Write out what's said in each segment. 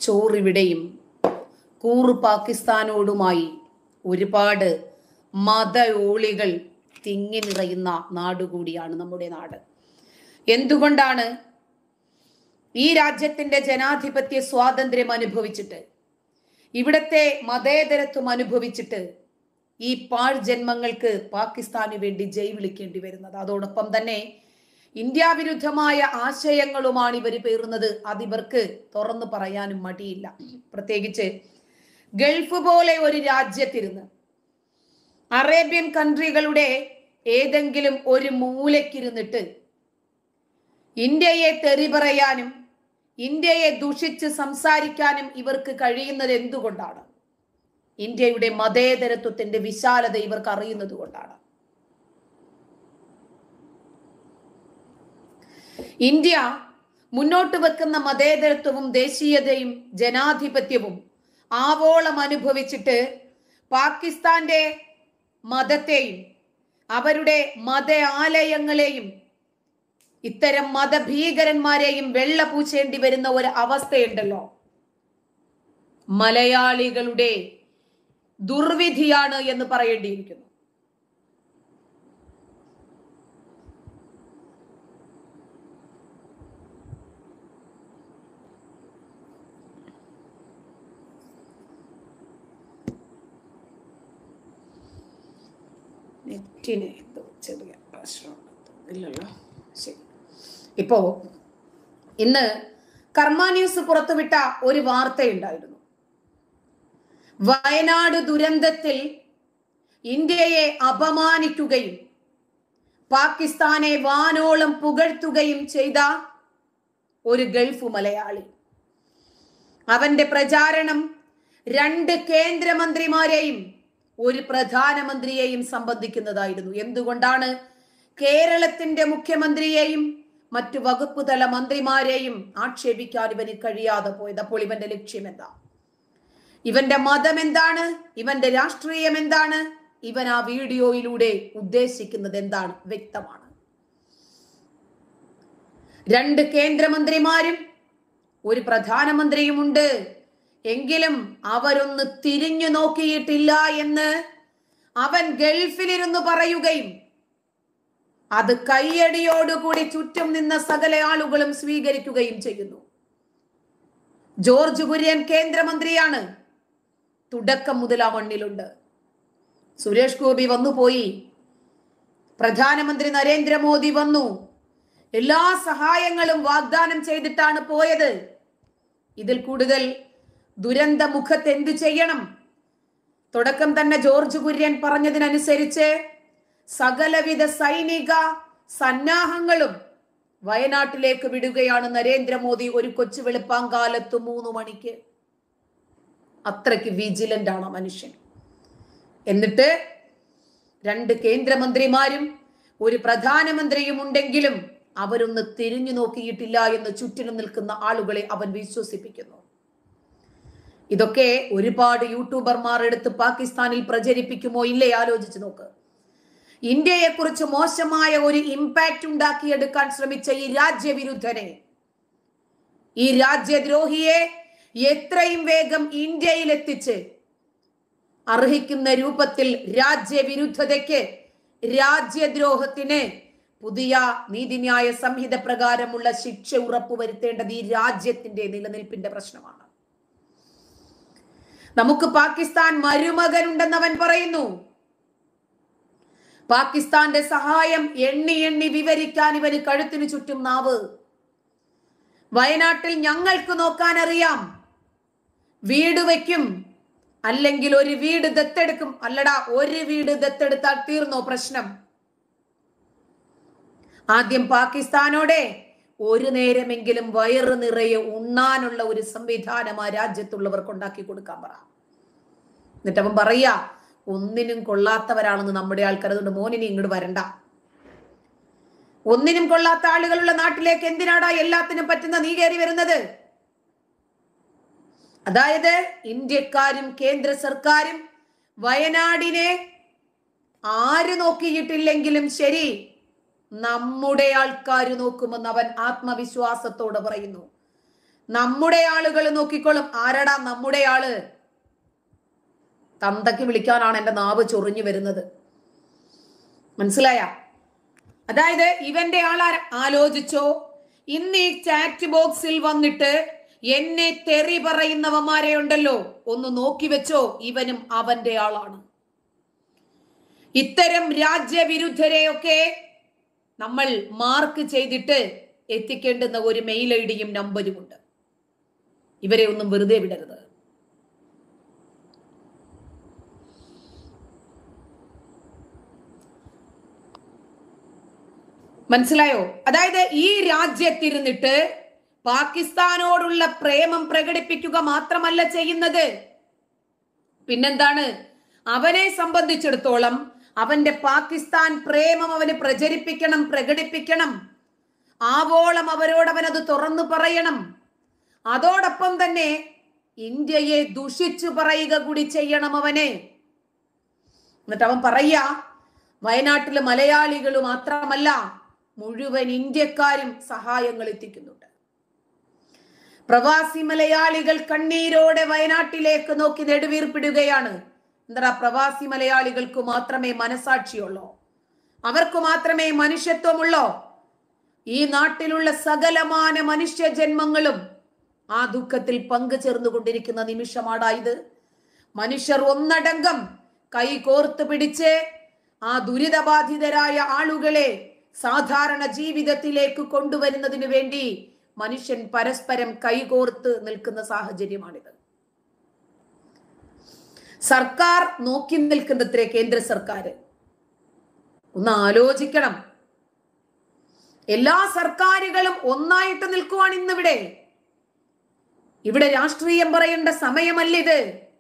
ചോറിവിടെയും കൂറ് പാകിസ്ഥാനോടുമായി ഒരുപാട് മത ഓളികൾ തിങ്ങി നിറയുന്ന നാടുകൂടിയാണ് നമ്മുടെ നാട് എന്തുകൊണ്ടാണ് ഈ രാജ്യത്തിന്റെ ജനാധിപത്യ സ്വാതന്ത്ര്യം അനുഭവിച്ചിട്ട് ഇവിടത്തെ മതേതരത്വം അനുഭവിച്ചിട്ട് ഈ പാഴ് ജന്മങ്ങൾക്ക് പാകിസ്ഥാന് വേണ്ടി ജയ് വിളിക്കേണ്ടി വരുന്നത് അതോടൊപ്പം തന്നെ ഇന്ത്യ വിരുദ്ധമായ ആശയങ്ങളുമാണ് ഇവർ പേറുന്നത് അതിവർക്ക് തുറന്നു പറയാനും മടിയില്ല പ്രത്യേകിച്ച് ഗൾഫ് പോലെ ഒരു രാജ്യത്തിരുന്ന് അറേബ്യൻ കൺട്രികളുടെ ഏതെങ്കിലും ഒരു മൂലക്കിരുന്നിട്ട് ഇന്ത്യയെ തെറി പറയാനും ഇന്ത്യയെ ദുഷിച്ച് സംസാരിക്കാനും ഇവർക്ക് കഴിയുന്നത് എന്തുകൊണ്ടാണ് ഇന്ത്യയുടെ മതേതരത്വത്തിന്റെ വിശാലത ഇവർക്ക് അറിയുന്നത് കൊണ്ടാണ് ഇന്ത്യ മുന്നോട്ട് വെക്കുന്ന മതേതരത്വവും ദേശീയതയും ജനാധിപത്യവും ആവോളം അനുഭവിച്ചിട്ട് പാകിസ്ഥാന്റെ മതത്തെയും അവരുടെ മത ആലയങ്ങളെയും ഇത്തരം മതഭീകരന്മാരെയും വെള്ള പൂച്ചേണ്ടി വരുന്ന ഒരു അവസ്ഥയുണ്ടല്ലോ മലയാളികളുടെ ദുർവിധിയാണ് എന്ന് പറയേണ്ടിയിരിക്കുന്നു നെറ്റിന് എന്തോ ചെറിയ പ്രശ്നമുണ്ട് ഇല്ലല്ലോ ശരി ഇപ്പോ ഇന്ന് കർമ്മ ന്യൂസ് പുറത്തുവിട്ട ഒരു വാർത്തയുണ്ടായിരുന്നു വയനാട് ദുരന്തത്തിൽ ഇന്ത്യയെ അപമാനിക്കുകയും പാകിസ്ഥാനെ വാനോളം പുകഴ്ത്തുകയും ചെയ്ത ഒരു ഗൾഫ് മലയാളി അവന്റെ പ്രചാരണം രണ്ട് കേന്ദ്രമന്ത്രിമാരെയും ഒരു പ്രധാനമന്ത്രിയെയും സംബന്ധിക്കുന്നതായിരുന്നു എന്തുകൊണ്ടാണ് കേരളത്തിന്റെ മുഖ്യമന്ത്രിയെയും മറ്റു വകുപ്പ് തല മന്ത്രിമാരെയും ആക്ഷേപിക്കാൻ ഇവന് കഴിയാതെ പോയത് അപ്പോൾ ഇവന്റെ ലക്ഷ്യം എന്താ ഇവന്റെ മതം എന്താണ് ഇവന്റെ രാഷ്ട്രീയം എന്താണ് ഇവൻ ആ വീഡിയോയിലൂടെ ഉദ്ദേശിക്കുന്നത് എന്താണ് വ്യക്തമാണ് രണ്ട് കേന്ദ്രമന്ത്രിമാരും ഒരു പ്രധാനമന്ത്രിയുമുണ്ട് എങ്കിലും അവരൊന്ന് തിരിഞ്ഞു നോക്കിയിട്ടില്ല എന്ന് അവൻ ഗൾഫിലിരുന്ന് പറയുകയും അത് കയ്യടിയോടുകൂടി ചുറ്റും നിന്ന സകല ആളുകളും സ്വീകരിക്കുകയും ചെയ്യുന്നു ജോർജ് കുര്യൻ കേന്ദ്രമന്ത്രിയാണ് തുടക്കം മുതൽ ആ മണ്ണിലുണ്ട് സുരേഷ് ഗോപി വന്നു പോയി പ്രധാനമന്ത്രി നരേന്ദ്രമോദി വന്നു എല്ലാ സഹായങ്ങളും വാഗ്ദാനം ചെയ്തിട്ടാണ് പോയത് ഇതിൽ കൂടുതൽ ദുരന്ത മുഖത്ത് എന്തു ചെയ്യണം തുടക്കം തന്നെ ജോർജ് കുര്യൻ പറഞ്ഞതിനനുസരിച്ച് സകലവിധ സൈനിക സന്നാഹങ്ങളും വയനാട്ടിലേക്ക് വിടുകയാണ് നരേന്ദ്രമോദി ഒരു കൊച്ചു വെളുപ്പാങ്കാലത്ത് മൂന്ന് മണിക്ക് അത്രയ്ക്ക് വിജിലന്റ് ആണ് ആ മനുഷ്യൻ എന്നിട്ട് രണ്ട് കേന്ദ്രമന്ത്രിമാരും ഒരു പ്രധാനമന്ത്രിയും ഉണ്ടെങ്കിലും അവരൊന്ന് തിരിഞ്ഞു നോക്കിയിട്ടില്ല എന്ന് ചുറ്റിനും നിൽക്കുന്ന ആളുകളെ അവൻ വിശ്വസിപ്പിക്കുന്നു ഇതൊക്കെ ഒരുപാട് യൂട്യൂബർമാർ എടുത്ത് പാകിസ്ഥാനിൽ പ്രചരിപ്പിക്കുമോ ഇല്ലേ ആലോചിച്ച് നോക്ക് ഇന്ത്യയെ കുറിച്ച് മോശമായ ഒരു ഇമ്പാക്റ്റ് ഉണ്ടാക്കിയെടുക്കാൻ ശ്രമിച്ച ഈ രാജ്യവിരുദ്ധനെ ഈ രാജ്യദ്രോഹിയെ എത്രയും വേഗം ഇന്ത്യയിൽ എത്തിച്ച് അർഹിക്കുന്ന രൂപത്തിൽ രാജ്യവിരുദ്ധതയ്ക്ക് രാജ്യദ്രോഹത്തിന് പുതിയ നീതിന്യായ സംഹിത പ്രകാരമുള്ള ശിക്ഷ ഉറപ്പുവരുത്തേണ്ടത് ഈ രാജ്യത്തിന്റെ നിലനിൽപ്പിന്റെ പ്രശ്നമാണ് നമുക്ക് പാകിസ്ഥാൻ മരുമകൻ ഉണ്ടെന്നവൻ പറയുന്നു പാകിസ്ഥാന്റെ സഹായം എണ്ണി എണ്ണി വിവരിക്കാൻ ഇവന് കഴുത്തിനു ചുറ്റും നാവ് വയനാട്ടിൽ ഞങ്ങൾക്ക് നോക്കാൻ അറിയാം വീട് വെക്കും അല്ലെങ്കിൽ ഒരു വീട് ദത്തെടുക്കും അല്ലടാ ഒരു വീട് ദത്തെടുത്താൽ തീർന്നോ പ്രശ്നം ആദ്യം പാകിസ്ഥാനോടെ ഒരു നേരമെങ്കിലും വയറ് നിറയെ ഉണ്ണാനുള്ള ഒരു സംവിധാനം ആ രാജ്യത്തുള്ളവർക്ക് ഉണ്ടാക്കി കൊടുക്കാൻ പറ എന്നിട്ട് അവൻ പറയാ ഒന്നിനും കൊള്ളാത്തവരാണെന്ന് നമ്മുടെ ആൾക്കാർ അതുകൊണ്ട് മോനിനി ഇങ്ങോട്ട് വരണ്ട ഒന്നിനും കൊള്ളാത്ത ആളുകളുള്ള നാട്ടിലേക്ക് എന്തിനാടാ എല്ലാത്തിനും പറ്റുന്ന നീ കയറി വരുന്നത് അതായത് ഇന്ത്യക്കാരും കേന്ദ്ര സർക്കാരും വയനാടിനെ ആര് നോക്കിയിട്ടില്ലെങ്കിലും ശരി നമ്മുടെ ആൾക്കാർ നോക്കുമെന്ന് അവൻ ആത്മവിശ്വാസത്തോടെ പറയുന്നു നമ്മുടെ ആളുകൾ നോക്കിക്കോളും ആരടാ നമ്മുടെ ആള് തന്തയ്ക്ക് വിളിക്കാനാണ് എന്റെ നാവ് ചൊറിഞ്ഞു വരുന്നത് മനസ്സിലായ അതായത് ഇവന്റെ ആളാ ആലോചിച്ചോ ഇന്ന് ഈ ചാറ്റ് ബോക്സിൽ വന്നിട്ട് എന്നെ തെറി പറയുന്നവന്മാരെ ഉണ്ടല്ലോ ഒന്ന് നോക്കി വെച്ചോ ഇവനും അവന്റെ ആളാണ് ഇത്തരം രാജ്യവിരുദ്ധരെയൊക്കെ നമ്മൾ മാർക്ക് ചെയ്തിട്ട് എത്തിക്കേണ്ടുന്ന ഒരു മെയിൽ ഐ ഡിയും നമ്പരും ഉണ്ട് ഇവരെ ഒന്നും വെറുതെ വിടരുത് മനസ്സിലായോ അതായത് ഈ രാജ്യത്തിരുന്നിട്ട് പാകിസ്ഥാനോടുള്ള പ്രേമം പ്രകടിപ്പിക്കുക മാത്രമല്ല ചെയ്യുന്നത് പിന്നെന്താണ് അവനെ സംബന്ധിച്ചിടത്തോളം അവന്റെ പാകിസ്ഥാൻ പ്രേമം അവന് പ്രചരിപ്പിക്കണം പ്രകടിപ്പിക്കണം ആവോളം അവരോട് അവൻ അത് തുറന്നു പറയണം അതോടൊപ്പം തന്നെ ഇന്ത്യയെ ദുഷിച്ചു പറയുക കൂടി ചെയ്യണം അവനെ എന്നിട്ട് അവൻ പറയാ വയനാട്ടിലെ മലയാളികൾ മാത്രമല്ല മുഴുവൻ ഇന്ത്യക്കാരും സഹായങ്ങൾ എത്തിക്കുന്നുണ്ട് പ്രവാസി മലയാളികൾ കണ്ണീരോടെ വയനാട്ടിലേക്ക് നോക്കി നെടുവീർപ്പിടുകയാണ് എന്താ പ്രവാസി മലയാളികൾക്ക് മാത്രമേ മനസാക്ഷിയുള്ളൂ അവർക്ക് മാത്രമേ മനുഷ്യത്വമുള്ളൂ ഈ നാട്ടിലുള്ള സകലമാന മനുഷ്യ ജന്മങ്ങളും ആ ദുഃഖത്തിൽ പങ്കുചേർന്നുകൊണ്ടിരിക്കുന്ന നിമിഷമാടായത് മനുഷ്യർ ഒന്നടങ്കം കൈ കോർത്ത് പിടിച്ച് ആ ദുരിതബാധിതരായ ആളുകളെ സാധാരണ ജീവിതത്തിലേക്ക് കൊണ്ടുവരുന്നതിന് വേണ്ടി മനുഷ്യൻ പരസ്പരം കൈകോർത്ത് നിൽക്കുന്ന സാഹചര്യമാണിത് സർക്കാർ നോക്കി നിൽക്കുന്നത്രേ കേന്ദ്ര സർക്കാർ ഒന്ന് ആലോചിക്കണം എല്ലാ സർക്കാരുകളും ഒന്നായിട്ട് നിൽക്കുവാണ് ഇന്നിവിടെ ഇവിടെ രാഷ്ട്രീയം പറയേണ്ട സമയമല്ലിത്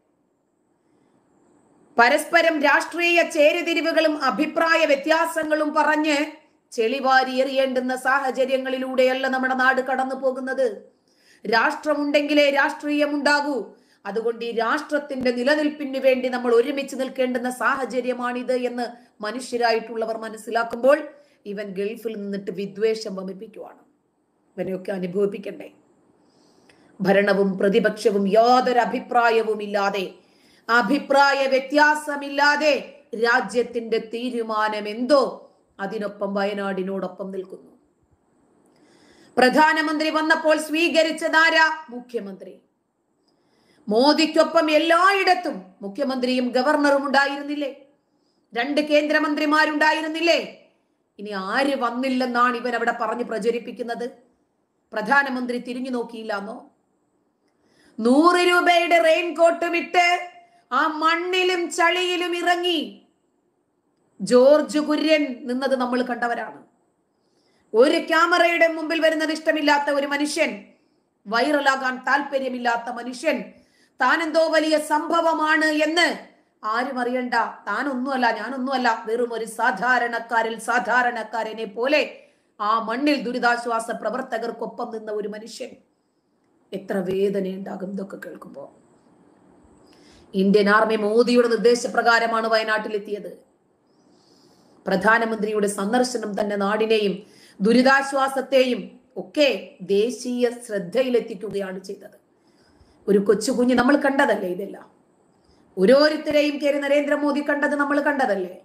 പരസ്പരം രാഷ്ട്രീയ ചേരിതിരിവുകളും അഭിപ്രായ വ്യത്യാസങ്ങളും പറഞ്ഞ് ചെളിവാരി എറിയേണ്ടുന്ന സാഹചര്യങ്ങളിലൂടെയല്ല നമ്മുടെ നാട് കടന്നു പോകുന്നത് രാഷ്ട്രമുണ്ടെങ്കിലേ രാഷ്ട്രീയം ഉണ്ടാകൂ അതുകൊണ്ട് ഈ രാഷ്ട്രത്തിന്റെ നിലനിൽപ്പിന് വേണ്ടി നമ്മൾ ഒരുമിച്ച് നിൽക്കേണ്ടുന്ന സാഹചര്യമാണിത് എന്ന് മനുഷ്യരായിട്ടുള്ളവർ മനസ്സിലാക്കുമ്പോൾ ഇവൻ ഗൾഫിൽ നിന്നിട്ട് വിദ്വേഷം വമിപ്പിക്കുവാണ് ഇവനെയൊക്കെ അനുഭവിപ്പിക്കണ്ടേ ഭരണവും പ്രതിപക്ഷവും യാതൊരു അഭിപ്രായവും ഇല്ലാതെ അഭിപ്രായ വ്യത്യാസമില്ലാതെ രാജ്യത്തിന്റെ തീരുമാനം എന്തോ അതിനൊപ്പം വയനാടിനോടൊപ്പം നിൽക്കുന്നു പ്രധാനമന്ത്രി വന്നപ്പോൾ സ്വീകരിച്ചതാരാ മുഖ്യമന്ത്രി മോദിക്കൊപ്പം എല്ലായിടത്തും മുഖ്യമന്ത്രിയും ഗവർണറും ഉണ്ടായിരുന്നില്ലേ രണ്ട് കേന്ദ്രമന്ത്രിമാരുണ്ടായിരുന്നില്ലേ ഇനി ആര് വന്നില്ലെന്നാണ് ഇവൻ അവിടെ പറഞ്ഞ് പ്രചരിപ്പിക്കുന്നത് പ്രധാനമന്ത്രി തിരിഞ്ഞു നോക്കിയില്ലെന്നോ നൂറ് രൂപയുടെ റെയിൻ കോട്ടും ഇട്ട് ആ മണ്ണിലും ചളിയിലും ഇറങ്ങി ജോർജ് കുര്യൻ നിന്നത് നമ്മൾ കണ്ടവരാണ് ഒരു ക്യാമറയുടെ മുമ്പിൽ വരുന്നത് ഇഷ്ടമില്ലാത്ത ഒരു മനുഷ്യൻ വൈറലാകാൻ താല്പര്യമില്ലാത്ത മനുഷ്യൻ താനെന്തോ വലിയ സംഭവമാണ് എന്ന് ആരും അറിയണ്ട താനൊന്നുമല്ല ഞാനൊന്നുമല്ല വെറും ഒരു സാധാരണക്കാരിൽ സാധാരണക്കാരനെ പോലെ ആ മണ്ണിൽ ദുരിതാശ്വാസ പ്രവർത്തകർക്കൊപ്പം നിന്ന ഒരു മനുഷ്യൻ എത്ര വേദനയുണ്ടാകും ഇതൊക്കെ കേൾക്കുമ്പോൾ ഇന്ത്യൻ ആർമി മോദിയുടെ നിർദ്ദേശപ്രകാരമാണ് വയനാട്ടിലെത്തിയത് പ്രധാനമന്ത്രിയുടെ സന്ദർശനം തന്നെ നാടിനെയും ദുരിതാശ്വാസത്തെയും ഒക്കെ ദേശീയ ശ്രദ്ധയിലെത്തിക്കുകയാണ് ചെയ്തത് ഒരു കൊച്ചു കുഞ്ഞ് നമ്മൾ കണ്ടതല്ലേ ഇതെല്ലാം ഓരോരുത്തരെയും കയറി നരേന്ദ്രമോദി കണ്ടത് നമ്മൾ കണ്ടതല്ലേ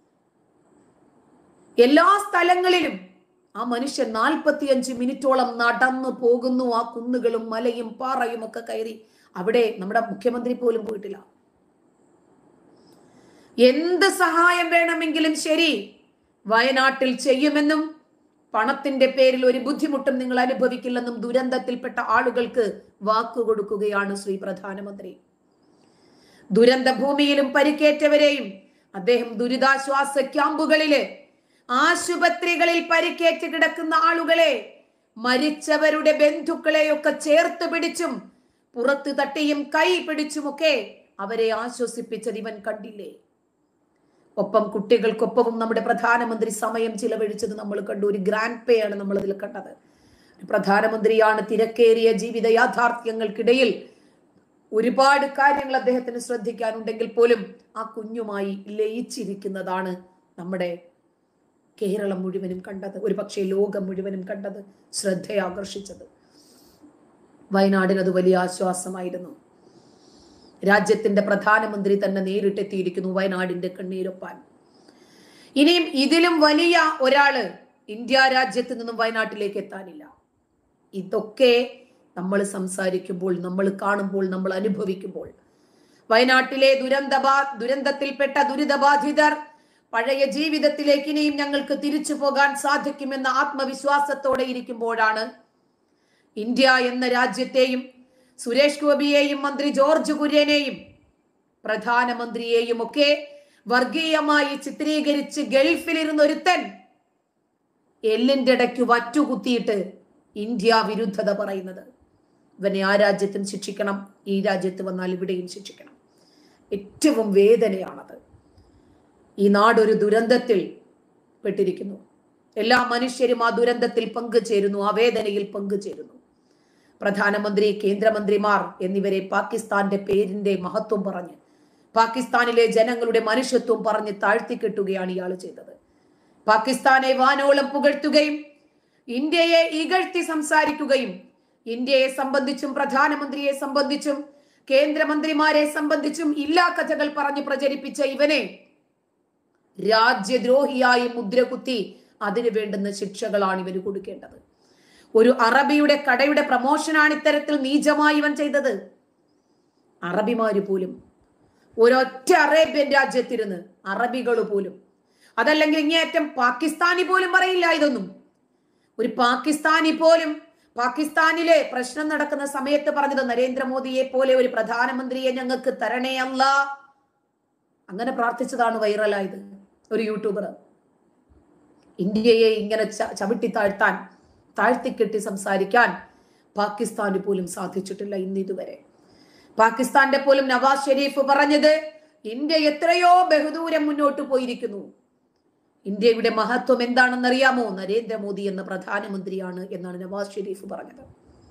എല്ലാ സ്ഥലങ്ങളിലും ആ മനുഷ്യൻ നാൽപ്പത്തിയഞ്ച് മിനിറ്റോളം നടന്നു പോകുന്നു ആ കുന്നുകളും മലയും പാറയും ഒക്കെ കയറി അവിടെ നമ്മുടെ മുഖ്യമന്ത്രി പോലും പോയിട്ടില്ല എന്ത് സഹായം വേണമെങ്കിലും ശരി വയനാട്ടിൽ ചെയ്യുമെന്നും പണത്തിന്റെ പേരിൽ ഒരു ബുദ്ധിമുട്ടും നിങ്ങൾ അനുഭവിക്കില്ലെന്നും ദുരന്തത്തിൽപ്പെട്ട ആളുകൾക്ക് വാക്കു കൊടുക്കുകയാണ് ശ്രീ പ്രധാനമന്ത്രി ദുരന്ത ഭൂമിയിലും പരിക്കേറ്റവരെയും അദ്ദേഹം ദുരിതാശ്വാസ ക്യാമ്പുകളില് ആശുപത്രികളിൽ പരിക്കേറ്റ് കിടക്കുന്ന ആളുകളെ മരിച്ചവരുടെ ബന്ധുക്കളെയൊക്കെ ചേർത്ത് പിടിച്ചും പുറത്ത് തട്ടിയും കൈ പിടിച്ചുമൊക്കെ അവരെ ആശ്വസിപ്പിച്ചത് ഇവൻ കണ്ടില്ലേ ഒപ്പം കുട്ടികൾക്കൊപ്പവും നമ്മുടെ പ്രധാനമന്ത്രി സമയം ചിലവഴിച്ചത് നമ്മൾ കണ്ടു ഒരു ഗ്രാൻഡ് പേ ആണ് നമ്മൾ അതിൽ കണ്ടത് പ്രധാനമന്ത്രിയാണ് തിരക്കേറിയ ജീവിത യാഥാർത്ഥ്യങ്ങൾക്കിടയിൽ ഒരുപാട് കാര്യങ്ങൾ അദ്ദേഹത്തിന് ശ്രദ്ധിക്കാനുണ്ടെങ്കിൽ പോലും ആ കുഞ്ഞുമായി ലയിച്ചിരിക്കുന്നതാണ് നമ്മുടെ കേരളം മുഴുവനും കണ്ടത് ഒരു പക്ഷേ ലോകം മുഴുവനും കണ്ടത് ശ്രദ്ധയാകർഷിച്ചത് വയനാടിന് അത് വലിയ ആശ്വാസമായിരുന്നു രാജ്യത്തിന്റെ പ്രധാനമന്ത്രി തന്നെ നേരിട്ടെത്തിയിരിക്കുന്നു വയനാടിന്റെ കണ്ണീരൊപ്പാൻ ഇനിയും ഇതിലും വലിയ ഒരാള് ഇന്ത്യ രാജ്യത്ത് നിന്നും വയനാട്ടിലേക്ക് എത്താനില്ല ഇതൊക്കെ നമ്മൾ സംസാരിക്കുമ്പോൾ നമ്മൾ കാണുമ്പോൾ നമ്മൾ അനുഭവിക്കുമ്പോൾ വയനാട്ടിലെ ദുരന്തബാ ദുരന്തത്തിൽപ്പെട്ട ദുരിതബാധിതർ പഴയ ജീവിതത്തിലേക്ക് ഇനിയും ഞങ്ങൾക്ക് തിരിച്ചു പോകാൻ സാധിക്കുമെന്ന ആത്മവിശ്വാസത്തോടെ ഇരിക്കുമ്പോഴാണ് ഇന്ത്യ എന്ന രാജ്യത്തെയും സുരേഷ് ഗോപിയെയും മന്ത്രി ജോർജ് കുര്യനെയും പ്രധാനമന്ത്രിയെയും ഒക്കെ വർഗീയമായി ചിത്രീകരിച്ച് ഗൾഫിലിരുന്ന ഒരുത്തൻ എല്ലിന്റെ ഇടയ്ക്ക് വറ്റുകുത്തിയിട്ട് ഇന്ത്യ വിരുദ്ധത പറയുന്നത് ഇവനെ ആ രാജ്യത്തും ശിക്ഷിക്കണം ഈ രാജ്യത്ത് വന്നാൽ ഇവിടെയും ശിക്ഷിക്കണം ഏറ്റവും വേദനയാണത് ഈ നാടൊരു ദുരന്തത്തിൽ പെട്ടിരിക്കുന്നു എല്ലാ മനുഷ്യരും ആ ദുരന്തത്തിൽ പങ്കുചേരുന്നു ആ വേദനയിൽ പങ്കുചേരുന്നു പ്രധാനമന്ത്രി കേന്ദ്രമന്ത്രിമാർ എന്നിവരെ പാകിസ്ഥാന്റെ പേരിന്റെ മഹത്വം പറഞ്ഞ് പാകിസ്ഥാനിലെ ജനങ്ങളുടെ മനുഷ്യത്വം പറഞ്ഞ് താഴ്ത്തിക്കെട്ടുകയാണ് ഇയാൾ ചെയ്തത് പാകിസ്ഥാനെ വാനോളം പുകഴ്ത്തുകയും ഇന്ത്യയെ ഇകഴ്ത്തി സംസാരിക്കുകയും ഇന്ത്യയെ സംബന്ധിച്ചും പ്രധാനമന്ത്രിയെ സംബന്ധിച്ചും കേന്ദ്രമന്ത്രിമാരെ സംബന്ധിച്ചും ഇല്ലാ കഥകൾ പറഞ്ഞ് പ്രചരിപ്പിച്ച ഇവനെ രാജ്യദ്രോഹിയായി മുദ്രകുത്തി അതിന് വേണ്ടുന്ന ശിക്ഷകളാണ് ഇവന് കൊടുക്കേണ്ടത് ഒരു അറബിയുടെ കടയുടെ പ്രമോഷനാണ് ഇത്തരത്തിൽ നീചമായി ഇവൻ ചെയ്തത് അറബിമാര് പോലും ഒരൊറ്റ അറേബ്യൻ രാജ്യത്തിരുന്ന് അറബികൾ പോലും അതല്ലെങ്കിൽ ഇങ്ങേയറ്റം പാകിസ്ഥാനി പോലും പറയില്ല ഇതൊന്നും ഒരു പാകിസ്ഥാനി പോലും പാകിസ്ഥാനിലെ പ്രശ്നം നടക്കുന്ന സമയത്ത് പറഞ്ഞത് നരേന്ദ്രമോദിയെ പോലെ ഒരു പ്രധാനമന്ത്രിയെ ഞങ്ങൾക്ക് തരണേ അല്ല അങ്ങനെ പ്രാർത്ഥിച്ചതാണ് വൈറലായത് ഒരു യൂട്യൂബർ ഇന്ത്യയെ ഇങ്ങനെ ച- ചവിട്ടി താഴ്ത്താൻ താഴ്ത്തിക്കെട്ടി സംസാരിക്കാൻ പാകിസ്ഥാന് പോലും സാധിച്ചിട്ടില്ല ഇന്ന് ഇതുവരെ പാകിസ്ഥാന്റെ പോലും നവാസ് ഷെരീഫ് പറഞ്ഞത് ഇന്ത്യ എത്രയോ ബഹുദൂരം മുന്നോട്ട് പോയിരിക്കുന്നു ഇന്ത്യയുടെ മഹത്വം എന്താണെന്നറിയാമോ നരേന്ദ്രമോദി എന്ന പ്രധാനമന്ത്രിയാണ് എന്നാണ് നവാസ് ഷെരീഫ് പറഞ്ഞത്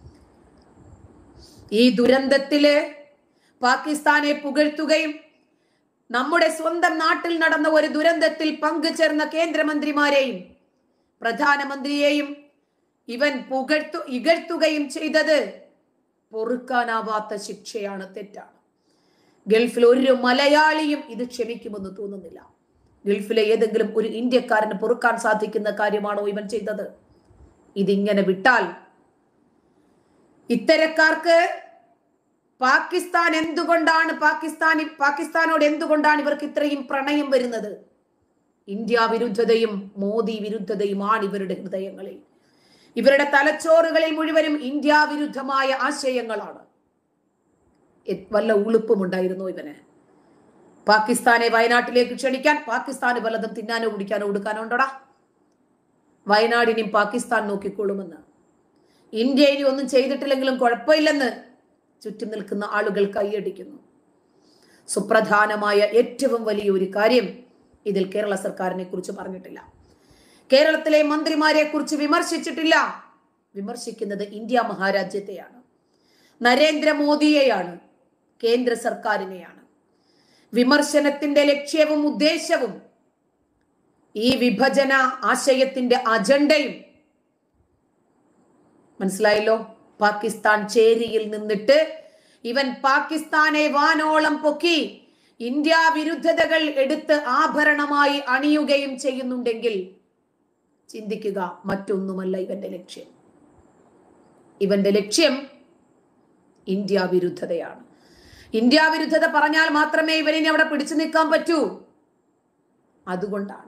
ഈ ദുരന്തത്തില് പാകിസ്ഥാനെ പുകഴ്ത്തുകയും നമ്മുടെ സ്വന്തം നാട്ടിൽ നടന്ന ഒരു ദുരന്തത്തിൽ പങ്കുചേർന്ന കേന്ദ്രമന്ത്രിമാരെയും പ്രധാനമന്ത്രിയെയും ഇവൻ പുകഴ്ത്തു ഇകഴ്ത്തുകയും ചെയ്തത് പൊറുക്കാനാവാത്ത ശിക്ഷയാണ് തെറ്റാണ് ഗൾഫിൽ ഒരു മലയാളിയും ഇത് ക്ഷമിക്കുമെന്ന് തോന്നുന്നില്ല ഗൾഫിലെ ഏതെങ്കിലും ഒരു ഇന്ത്യക്കാരന് പൊറുക്കാൻ സാധിക്കുന്ന കാര്യമാണോ ഇവൻ ചെയ്തത് ഇതിങ്ങനെ വിട്ടാൽ ഇത്തരക്കാർക്ക് പാകിസ്ഥാൻ എന്തുകൊണ്ടാണ് പാകിസ്ഥാനി പാകിസ്ഥാനോട് എന്തുകൊണ്ടാണ് ഇവർക്ക് ഇത്രയും പ്രണയം വരുന്നത് ഇന്ത്യ വിരുദ്ധതയും മോദി വിരുദ്ധതയുമാണ് ഇവരുടെ ഹൃദയങ്ങളിൽ ഇവരുടെ തലച്ചോറുകളിൽ മുഴുവനും ഇന്ത്യ വിരുദ്ധമായ ആശയങ്ങളാണ് എ- വല്ല ഉളുപ്പുമുണ്ടായിരുന്നു ഇവന് പാകിസ്ഥാനെ വയനാട്ടിലേക്ക് ക്ഷണിക്കാൻ പാകിസ്ഥാന് വല്ലതും തിന്നാനോ കുടിക്കാനോ കൊടുക്കാനോ ഉണ്ടോടാ വയനാടിനെയും പാകിസ്ഥാൻ നോക്കിക്കൊള്ളുമെന്ന് ഇന്ത്യ ഇനി ഒന്നും ചെയ്തിട്ടില്ലെങ്കിലും കുഴപ്പമില്ലെന്ന് ചുറ്റും നിൽക്കുന്ന ആളുകൾ കൈയടിക്കുന്നു സുപ്രധാനമായ ഏറ്റവും വലിയ ഒരു കാര്യം ഇതിൽ കേരള സർക്കാരിനെ കുറിച്ച് പറഞ്ഞിട്ടില്ല കേരളത്തിലെ മന്ത്രിമാരെ കുറിച്ച് വിമർശിച്ചിട്ടില്ല വിമർശിക്കുന്നത് ഇന്ത്യ മഹാരാജ്യത്തെയാണ് നരേന്ദ്രമോദിയെയാണ് കേന്ദ്ര സർക്കാരിനെയാണ് വിമർശനത്തിന്റെ ലക്ഷ്യവും ഉദ്ദേശവും ഈ വിഭജന ആശയത്തിന്റെ അജണ്ടയും മനസ്സിലായല്ലോ പാകിസ്ഥാൻ ചേരിയിൽ നിന്നിട്ട് ഇവൻ പാകിസ്ഥാനെ വാനോളം പൊക്കി ഇന്ത്യ വിരുദ്ധതകൾ എടുത്ത് ആഭരണമായി അണിയുകയും ചെയ്യുന്നുണ്ടെങ്കിൽ ചിന്തിക്കുക മറ്റൊന്നുമല്ല ഇവന്റെ ലക്ഷ്യം ഇവന്റെ ലക്ഷ്യം ഇന്ത്യ വിരുദ്ധതയാണ് ഇന്ത്യ വിരുദ്ധത പറഞ്ഞാൽ മാത്രമേ ഇവരിനി അവിടെ പിടിച്ചു നിൽക്കാൻ പറ്റൂ അതുകൊണ്ടാണ്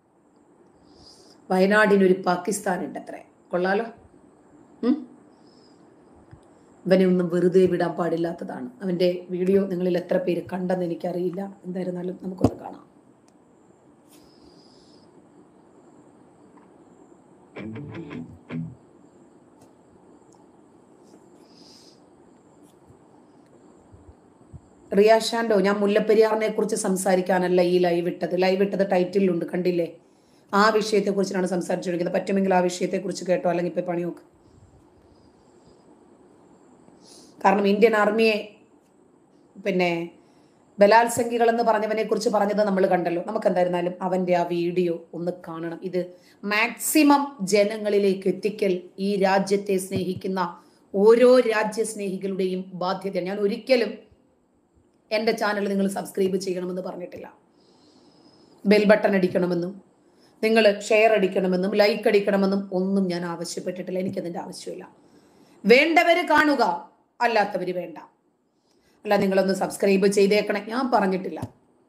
വയനാടിനൊരു പാകിസ്ഥാൻ ഉണ്ട് അത്രേ കൊള്ളാലോ ഉം? ഇവനെ ഒന്നും വെറുതെ വിടാൻ പാടില്ലാത്തതാണ് അവന്റെ വീഡിയോ നിങ്ങളിൽ എത്ര പേര് കണ്ടെന്ന് എനിക്കറിയില്ല എന്തായിരുന്നാലും നമുക്കൊന്ന് കാണാം റിയാഷാൻഡോ ഞാൻ മുല്ലപ്പെരിയാറിനെ കുറിച്ച് സംസാരിക്കാനല്ല ഈ ലൈവ് ഇട്ടത് ലൈവ് ഇട്ടത് ടൈറ്റിലുണ്ട് കണ്ടില്ലേ ആ വിഷയത്തെ കുറിച്ചാണ് സംസാരിച്ചുകൊണ്ടിരിക്കുന്നത് പറ്റുമെങ്കിൽ ആ വിഷയത്തെ കുറിച്ച് കേട്ടോ അല്ലെങ്കിൽ ഇപ്പൊ പണി നോക്ക് കാരണം ഇന്ത്യൻ ആർമിയെ പിന്നെ ബലാത്സംഗികൾ എന്ന് പറഞ്ഞവനെ കുറിച്ച് പറഞ്ഞത് നമ്മൾ കണ്ടല്ലോ നമുക്ക് എന്തായിരുന്നാലും അവന്റെ ആ വീഡിയോ ഒന്ന് കാണണം ഇത് മാക്സിമം ജനങ്ങളിലേക്ക് എത്തിക്കൽ ഈ രാജ്യത്തെ സ്നേഹിക്കുന്ന ഓരോ രാജ്യസ്നേഹികളുടെയും ബാധ്യത ഞാൻ ഒരിക്കലും എൻ്റെ ചാനൽ നിങ്ങൾ സബ്സ്ക്രൈബ് ചെയ്യണമെന്ന് പറഞ്ഞിട്ടില്ല ബെൽ ബട്ടൺ അടിക്കണമെന്നും നിങ്ങൾ ഷെയർ അടിക്കണമെന്നും ലൈക്ക് അടിക്കണമെന്നും ഒന്നും ഞാൻ ആവശ്യപ്പെട്ടിട്ടില്ല എനിക്കതിൻ്റെ ആവശ്യമില്ല വേണ്ടവർ കാണുക അല്ലാത്തവർ വേണ്ട അല്ല നിങ്ങളൊന്ന് സബ്സ്ക്രൈബ് ചെയ്തേക്കണേ ഞാൻ പറഞ്ഞിട്ടില്ല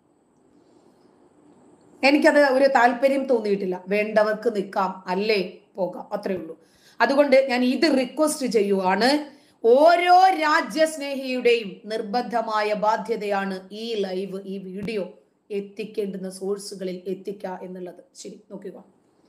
എനിക്കത് ഒരു താല്പര്യം തോന്നിയിട്ടില്ല വേണ്ടവർക്ക് നിൽക്കാം അല്ലേ പോകാം അത്രേ ഉള്ളൂ അതുകൊണ്ട് ഞാൻ ഇത് റിക്വസ്റ്റ് ചെയ്യുവാണ് ഓരോ രാജ്യസ്നേഹിയുടെയും നിർബന്ധമായ ബാധ്യതയാണ് ഈ ലൈവ് ഈ വീഡിയോ എത്തിക്കേണ്ടുന്ന സോഴ്സുകളിൽ എത്തിക്കുക എന്നുള്ളത് ശരി നോക്കുക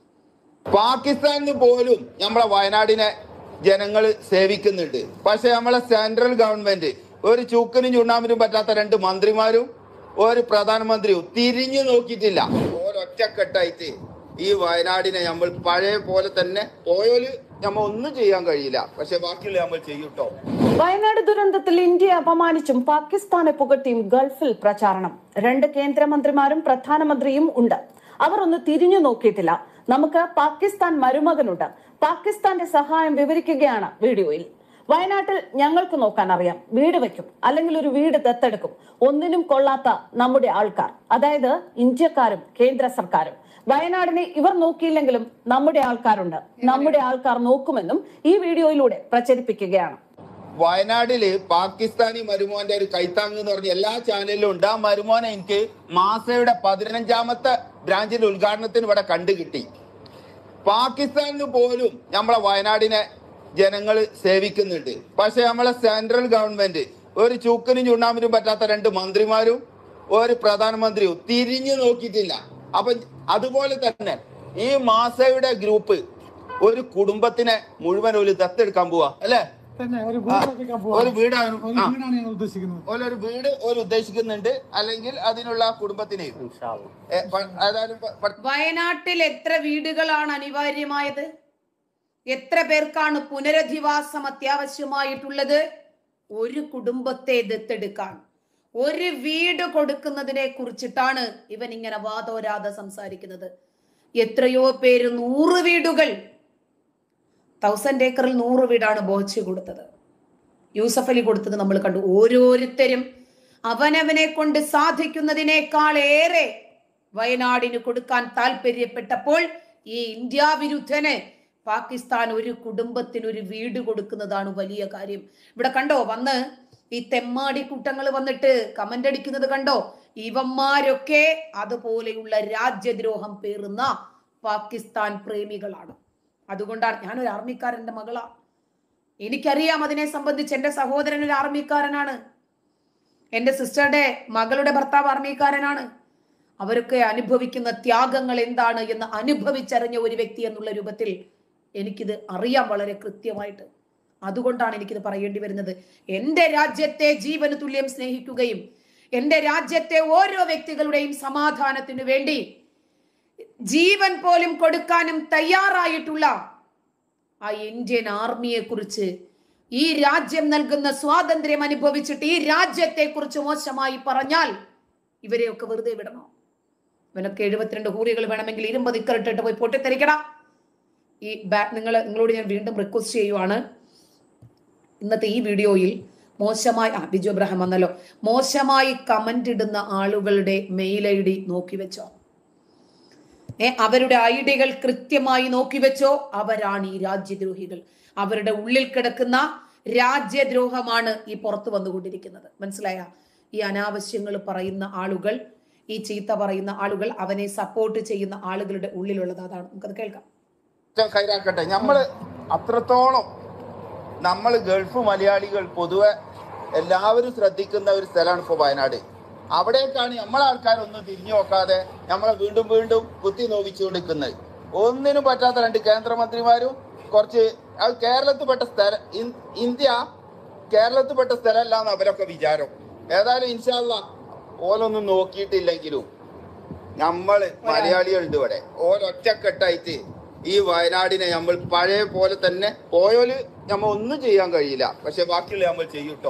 പാകിസ്ഥാനിൽ പോലും നമ്മളെ വയനാടിനെ ജനങ്ങൾ സേവിക്കുന്നുണ്ട് പക്ഷെ നമ്മളെ സെൻട്രൽ ഗവൺമെന്റ് ഒരു ചൂക്കിനും ചുണ്ണാമ്പിനും പറ്റാത്ത രണ്ട് മന്ത്രിമാരും ഒരു പ്രധാനമന്ത്രിയും തിരിഞ്ഞു നോക്കിയിട്ടില്ല ഒരൊറ്റക്കെട്ടായിട്ട് ഈ വയനാടിനെ നമ്മൾ പഴയ പോലെ തന്നെ പോയോല് നമ്മൾ ഒന്നും ചെയ്യാൻ കഴിയില്ല പക്ഷെ ബാക്കിയുള്ള നമ്മൾ ചെയ്യൂട്ടോ വയനാട് ദുരന്തത്തിൽ ഇന്ത്യയെ അപമാനിച്ചും പാകിസ്ഥാനെ പുകഴ്ത്തിയും ഗൾഫിൽ പ്രചാരണം രണ്ട് കേന്ദ്രമന്ത്രിമാരും പ്രധാനമന്ത്രിയും ഉണ്ട് അവർ ഒന്ന് തിരിഞ്ഞു നോക്കിയിട്ടില്ല നമുക്ക് പാകിസ്ഥാൻ മരുമകനുണ്ട് പാകിസ്ഥാന്റെ സഹായം വിവരിക്കുകയാണ് വീഡിയോയിൽ വയനാട്ടിൽ ഞങ്ങൾക്ക് നോക്കാൻ അറിയാം വീട് വെക്കും അല്ലെങ്കിൽ ഒരു വീട് ദത്തെടുക്കും ഒന്നിനും കൊള്ളാത്ത നമ്മുടെ ആൾക്കാർ അതായത് ഇന്ത്യക്കാരും കേന്ദ്ര സർക്കാരും വയനാടിനെ ഇവർ നോക്കിയില്ലെങ്കിലും നമ്മുടെ ആൾക്കാരുണ്ട് നമ്മുടെ ആൾക്കാർ നോക്കുമെന്നും ഈ വീഡിയോയിലൂടെ പ്രചരിപ്പിക്കുകയാണ് വയനാട്ടില് പാകിസ്ഥാനി മരുമോന്റെ ഒരു കൈത്താങ് എന്ന് പറഞ്ഞ എല്ലാ ചാനലിലും ഉണ്ട് ആ മരുമോനെ എനിക്ക് മാസയുടെ പതിനഞ്ചാമത്തെ ബ്രാഞ്ചിന്റെ ഉദ്ഘാടനത്തിന് ഇവിടെ കണ്ടു കിട്ടി പാകിസ്ഥാനിൽ പോലും നമ്മളെ വയനാടിനെ ജനങ്ങൾ സേവിക്കുന്നുണ്ട് പക്ഷെ നമ്മളെ സെൻട്രൽ ഗവൺമെന്റ് ഒരു ചൂക്കിനും ചുണ്ണാമ്പിനും പറ്റാത്ത രണ്ട് മന്ത്രിമാരും ഒരു പ്രധാനമന്ത്രിയും തിരിഞ്ഞു നോക്കിയിട്ടില്ല അപ്പൊ അതുപോലെ തന്നെ ഈ മാസയുടെ ഗ്രൂപ്പ് ഒരു കുടുംബത്തിനെ മുഴുവൻ ഒരു ദത്തെടുക്കാൻ പോവാ അല്ലേ തന്നെ ഒരു വീടൊക്കെ പോവാം. ഒരു വീടാണ് ഒരു ആ. വീടാണ് ഞാൻ ഉദ്ദേശിക്കുന്നത് ഓലൊരു വീട് ഒരു ഉദ്ദേശിക്കുന്നുണ്ട് അല്ലെങ്കിൽ അതിനുള്ള കുടുംബത്തിനെ ഏ, പ- അതായത് പ- പ- വയനാട്ടിൽ എത്ര വീടുകളാണ് അനിവാര്യമായത് എത്ര പേർക്കാണ് പുനരധിവാസം അത്യാവശ്യമായിട്ടുള്ളത് ഒരു കുടുംബത്തെ ദത്തെടുക്കാൻ ഒരു വീട് കൊടുക്കുന്നതിനെ കുറിച്ചിട്ടാണ് ഇവൻ ഇങ്ങനെ വാദോരാതെ സംസാരിക്കുന്നത് എത്രയോ പേര് നൂറ് വീടുകൾ തൗസൻഡ് ഏക്കറിൽ നൂറ് വീടാണ് ബോച്ച് കൊടുത്തത് യൂസഫ് അലി കൊടുത്തത് നമ്മൾ കണ്ടു ഓരോരുത്തരും അവനവനെ കൊണ്ട് സാധിക്കുന്നതിനേക്കാൾ ഏറെ വയനാടിന് കൊടുക്കാൻ താല്പര്യപ്പെട്ടപ്പോൾ ഈ ഇന്ത്യ വിരുദ്ധന് പാകിസ്ഥാൻ ഒരു കുടുംബത്തിന് ഒരു വീട് കൊടുക്കുന്നതാണ് വലിയ കാര്യം ഇവിടെ കണ്ടോ വന്ന് ഈ തെമ്മാടി കൂട്ടങ്ങൾ വന്നിട്ട് കമന്റ് അടിക്കുന്നത് കണ്ടോ ഇവന്മാരൊക്കെ അതുപോലെയുള്ള രാജ്യദ്രോഹം പേറുന്ന പാകിസ്ഥാൻ പ്രേമികളാണ് അതുകൊണ്ടാണ് ഞാനൊരു ആർമിക്കാരന്റെ മകളാ എനിക്കറിയാം അതിനെ സംബന്ധിച്ച് എന്റെ സഹോദരൻ ഒരു ആർമിക്കാരനാണ് എന്റെ സിസ്റ്ററുടെ മകളുടെ ഭർത്താവ് ആർമിക്കാരനാണ് അവരൊക്കെ അനുഭവിക്കുന്ന ത്യാഗങ്ങൾ എന്താണ് എന്ന് അനുഭവിച്ചറിഞ്ഞ ഒരു വ്യക്തി എന്നുള്ള രൂപത്തിൽ എനിക്കിത് അറിയാം വളരെ കൃത്യമായിട്ട് അതുകൊണ്ടാണ് എനിക്കിത് പറയേണ്ടി വരുന്നത് എൻ്റെ രാജ്യത്തെ ജീവന് തുല്യം സ്നേഹിക്കുകയും എൻ്റെ രാജ്യത്തെ ഓരോ വ്യക്തികളുടെയും സമാധാനത്തിനു വേണ്ടി ജീവൻ പോലും കൊടുക്കാനും തയ്യാറായിട്ടുള്ള ആ ഇന്ത്യൻ ആർമിയെ കുറിച്ച് ഈ രാജ്യം നൽകുന്ന സ്വാതന്ത്ര്യം അനുഭവിച്ചിട്ട് ഈ രാജ്യത്തെ കുറിച്ച് മോശമായി പറഞ്ഞാൽ ഇവരെയൊക്കെ വെറുതെ വിടണോ ഇവനൊക്കെ എഴുപത്തിരണ്ട് ഹൂറികൾ വേണമെങ്കിൽ ഇരുമ്പത് ഇക്കറിട്ടിട്ട് പോയി പൊട്ടിത്തെറിക്കടാ ഈ ബാ നിങ്ങൾ നിങ്ങളോട് ഞാൻ വീണ്ടും റിക്വസ്റ്റ് ചെയ്യുവാണ് ഇന്നത്തെ ഈ വീഡിയോയിൽ മോശമായി ആ ബിജു അബ്രഹാം വന്നല്ലോ മോശമായി കമന്റ് ഇടുന്ന ആളുകളുടെ മെയിൽ ഐ ഡി നോക്കി വെച്ചോ ഏ അവരുടെ ഐഡികൾ കൃത്യമായി നോക്കി വെച്ചോ അവരാണ് ഈ രാജ്യദ്രോഹികൾ അവരുടെ ഉള്ളിൽ കിടക്കുന്ന രാജ്യദ്രോഹമാണ് ഈ പുറത്തു വന്നുകൊണ്ടിരിക്കുന്നത് മനസ്സിലായ ഈ അനാവശ്യങ്ങൾ പറയുന്ന ആളുകൾ ഈ ചീത്ത പറയുന്ന ആളുകൾ അവനെ സപ്പോർട്ട് ചെയ്യുന്ന ആളുകളുടെ ഉള്ളിലുള്ളത് അതാണ് നമുക്കത് കേൾക്കാം ഏറ്റവും കൈരാക്കട്ടെ നമ്മള് അത്രത്തോളം നമ്മൾ ഗൾഫ് മലയാളികൾ പൊതുവെ എല്ലാവരും ശ്രദ്ധിക്കുന്ന ഒരു സ്ഥലമാണ് ഇപ്പോൾ വയനാട് അവിടേക്കാണ് നമ്മളെ ആൾക്കാരൊന്നും തിരിഞ്ഞു നോക്കാതെ നമ്മളെ വീണ്ടും വീണ്ടും കുത്തി നോവിച്ചുകൊണ്ടിരിക്കുന്നത് ഒന്നിനും പറ്റാത്ത രണ്ട് കേന്ദ്രമന്ത്രിമാരും കുറച്ച് അത് കേരളത്തിൽപ്പെട്ട സ്ഥലം ഇൻ- ഇന്ത്യ കേരളത്തിൽപ്പെട്ട സ്ഥലമല്ല എന്ന് അവരൊക്കെ വിചാരം ഏതായാലും ഇൻഷാല്ല ഓലൊന്നും നോക്കിയിട്ടില്ലെങ്കിലും നമ്മള് മലയാളികളുണ്ട് ഇവിടെ ഓരൊറ്റക്കെട്ടായിട്ട് ഈ വയനാടിനെ നമ്മൾ പഴയ പോലെ തന്നെ പോയോല് നമ്മൾ ഒന്നും ചെയ്യാൻ കഴിയില്ല പക്ഷെ ബാക്കിയുള്ള നമ്മൾ ചെയ്യൂട്ടോ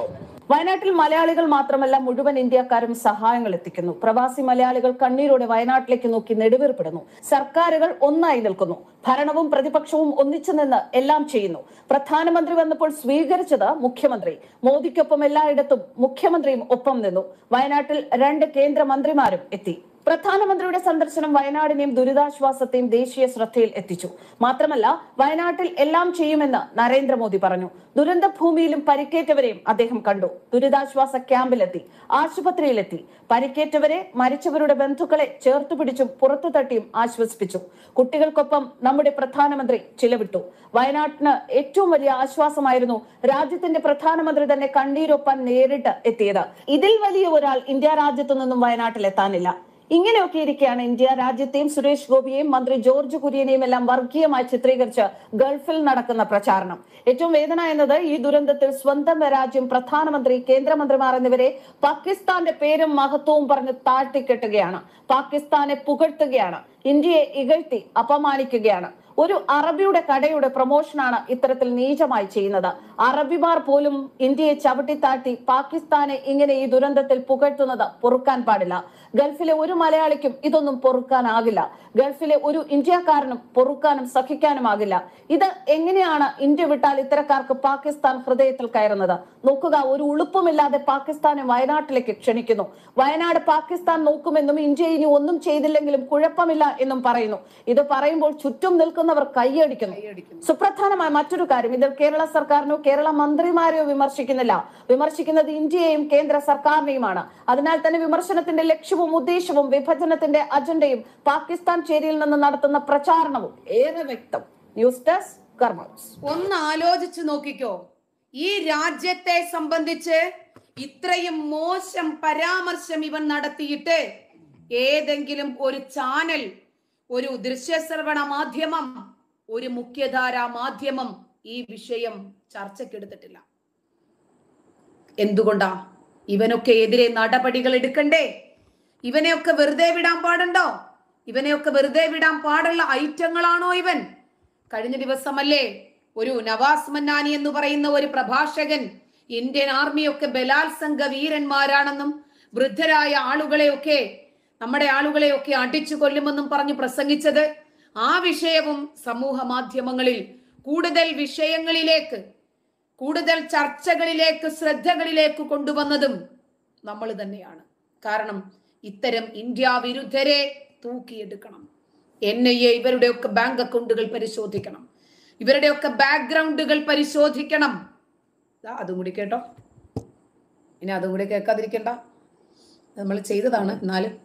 വയനാട്ടിൽ മലയാളികൾ മാത്രമല്ല മുഴുവൻ ഇന്ത്യക്കാരും സഹായങ്ങൾ എത്തിക്കുന്നു പ്രവാസി മലയാളികൾ കണ്ണീരോടെ വയനാട്ടിലേക്ക് നോക്കി നെടുവേർപ്പെടുന്നു സർക്കാരുകൾ ഒന്നായി നിൽക്കുന്നു ഭരണവും പ്രതിപക്ഷവും ഒന്നിച്ചു നിന്ന് എല്ലാം ചെയ്യുന്നു പ്രധാനമന്ത്രി വന്നപ്പോൾ സ്വീകരിച്ചത് മുഖ്യമന്ത്രി മോദിക്കൊപ്പം എല്ലായിടത്തും മുഖ്യമന്ത്രിയും ഒപ്പം നിന്നു വയനാട്ടിൽ രണ്ട് കേന്ദ്രമന്ത്രിമാരും എത്തി പ്രധാനമന്ത്രിയുടെ സന്ദർശനം വയനാടിനെയും ദുരിതാശ്വാസത്തെയും ദേശീയ ശ്രദ്ധയിൽ എത്തിച്ചു മാത്രമല്ല വയനാട്ടിൽ എല്ലാം ചെയ്യുമെന്ന് നരേന്ദ്രമോദി പറഞ്ഞു ദുരന്ത ഭൂമിയിലും പരിക്കേറ്റവരെയും അദ്ദേഹം കണ്ടു ദുരിതാശ്വാസ ക്യാമ്പിലെത്തി ആശുപത്രിയിലെത്തി പരിക്കേറ്റവരെ മരിച്ചവരുടെ ബന്ധുക്കളെ ചേർത്തുപിടിച്ചും പുറത്തു തട്ടിയും ആശ്വസിപ്പിച്ചു കുട്ടികൾക്കൊപ്പം നമ്മുടെ പ്രധാനമന്ത്രി ചിലവിട്ടു വയനാട്ടിന് ഏറ്റവും വലിയ ആശ്വാസമായിരുന്നു രാജ്യത്തിന്റെ പ്രധാനമന്ത്രി തന്നെ കണ്ണീരൊപ്പാൻ നേരിട്ട് എത്തിയത് ഇതിൽ വലിയ ഒരാൾ ഇന്ത്യ രാജ്യത്തു നിന്നും വയനാട്ടിൽ എത്താനില്ല ഇങ്ങനെയൊക്കെ ഇരിക്കെയാണ് ഇന്ത്യ രാജ്യത്തെയും സുരേഷ് ഗോപിയെയും മന്ത്രി ജോർജ് കുര്യനെയും എല്ലാം വർഗീയമായി ചിത്രീകരിച്ച് ഗൾഫിൽ നടക്കുന്ന പ്രചാരണം ഏറ്റവും വേദന എന്നത് ഈ ദുരന്തത്തിൽ സ്വന്തം രാജ്യം പ്രധാനമന്ത്രി കേന്ദ്രമന്ത്രിമാർ എന്നിവരെ പാകിസ്ഥാന്റെ പേരും മഹത്വവും പറഞ്ഞ് താഴ്ത്തിക്കെട്ടുകയാണ് പാകിസ്ഥാനെ പുകഴ്ത്തുകയാണ് ഇന്ത്യയെ ഇകഴ്ത്തി അപമാനിക്കുകയാണ് ഒരു അറബിയുടെ കടയുടെ പ്രൊമോഷനാണ് ഇത്തരത്തിൽ നീചമായി ചെയ്യുന്നത് അറബിമാർ പോലും ഇന്ത്യയെ ചവിട്ടിത്താഴ്ത്തി പാകിസ്ഥാനെ ഇങ്ങനെ ഈ ദുരന്തത്തിൽ പുകഴ്ത്തുന്നത് പൊറുക്കാൻ പാടില്ല ഗൾഫിലെ ഒരു മലയാളിക്കും ഇതൊന്നും പൊറുക്കാനാകില്ല ഗൾഫിലെ ഒരു ഇന്ത്യക്കാരനും പൊറുക്കാനും സഹിക്കാനുമാകില്ല ഇത് എങ്ങനെയാണ് ഇന്ത്യ വിട്ടാൽ ഇത്തരക്കാർക്ക് പാകിസ്ഥാൻ ഹൃദയത്തിൽ കയറുന്നത് നോക്കുക ഒരു ഉളുപ്പുമില്ലാതെ പാകിസ്ഥാനെ വയനാട്ടിലേക്ക് ക്ഷണിക്കുന്നു വയനാട് പാകിസ്ഥാൻ നോക്കുമെന്നും ഇന്ത്യ ഇനി ഒന്നും ചെയ്തില്ലെങ്കിലും കുഴപ്പമില്ല എന്നും പറയുന്നു ഇത് പറയുമ്പോൾ ചുറ്റും നിൽക്കുന്നവർ കൈയടിക്കുന്നു സുപ്രധാനമായ മറ്റൊരു കാര്യം ഇതിൽ കേരള സർക്കാരിനോ കേരള മന്ത്രിമാരെയോ വിമർശിക്കുന്നില്ല വിമർശിക്കുന്നത് ഇന്ത്യയെയും കേന്ദ്ര സർക്കാരിനെയുമാണ് അതിനാൽ തന്നെ വിമർശനത്തിന്റെ ലക്ഷ്യവും ഉദ്ദേശവും വിഭജനത്തിന്റെ അജണ്ടയും പാകിസ്ഥാൻ ചേരിയിൽ നിന്ന് നടത്തുന്ന പ്രചാരണവും ഏറെ വ്യക്തം ന്യൂസ് ഡെസ്ക് കർമ്മസ് ഒന്ന് ആലോചിച്ച് നോക്കിക്കോ ഈ രാജ്യത്തെ സംബന്ധിച്ച് ഇത്രയും മോശം പരാമർശം ഇവൻ നടത്തിയിട്ട് ഏതെങ്കിലും ഒരു ചാനൽ ഒരു ദൃശ്യശ്രവണ മാധ്യമം ഒരു മുഖ്യധാരാ മാധ്യമം ഈ വിഷയം ചർച്ചയ്ക്കെടുത്തിട്ടില്ല എന്തുകൊണ്ടാ ഇവനൊക്കെ എതിരെ നടപടികൾ എടുക്കണ്ടേ ഇവനെയൊക്കെ വെറുതെ വിടാൻ പാടുണ്ടോ ഇവനെയൊക്കെ വെറുതെ വിടാൻ പാടുള്ള ഐറ്റങ്ങളാണോ ഇവൻ കഴിഞ്ഞ ദിവസമല്ലേ ഒരു നവാസ് മന്നാനി എന്ന് പറയുന്ന ഒരു പ്രഭാഷകൻ ഇന്ത്യൻ ആർമിയൊക്കെ ബലാത്സംഗ വീരന്മാരാണെന്നും വൃദ്ധരായ ആളുകളെയൊക്കെ നമ്മുടെ ആളുകളെയൊക്കെ അടിച്ചു കൊല്ലുമെന്നും പറഞ്ഞു പ്രസംഗിച്ചത് ആ വിഷയവും സമൂഹ മാധ്യമങ്ങളിൽ കൂടുതൽ വിഷയങ്ങളിലേക്ക് കൂടുതൽ ചർച്ചകളിലേക്ക് ശ്രദ്ധകളിലേക്ക് കൊണ്ടുവന്നതും നമ്മൾ തന്നെയാണ് കാരണം ഇത്തരം ഇന്ത്യ വിരുദ്ധരെ തൂക്കിയെടുക്കണം എൻ ഐ എ ഇവരുടെയൊക്കെ ബാങ്ക് അക്കൗണ്ടുകൾ പരിശോധിക്കണം ഇവരുടെയൊക്കെ ബാക്ക്ഗ്രൗണ്ടുകൾ പരിശോധിക്കണം ദാ അതും കൂടി കേട്ടോ ഇനി അതും കൂടി കേൾക്കാതിരിക്കണ്ട നമ്മൾ ചെയ്തതാണ് എന്നാലും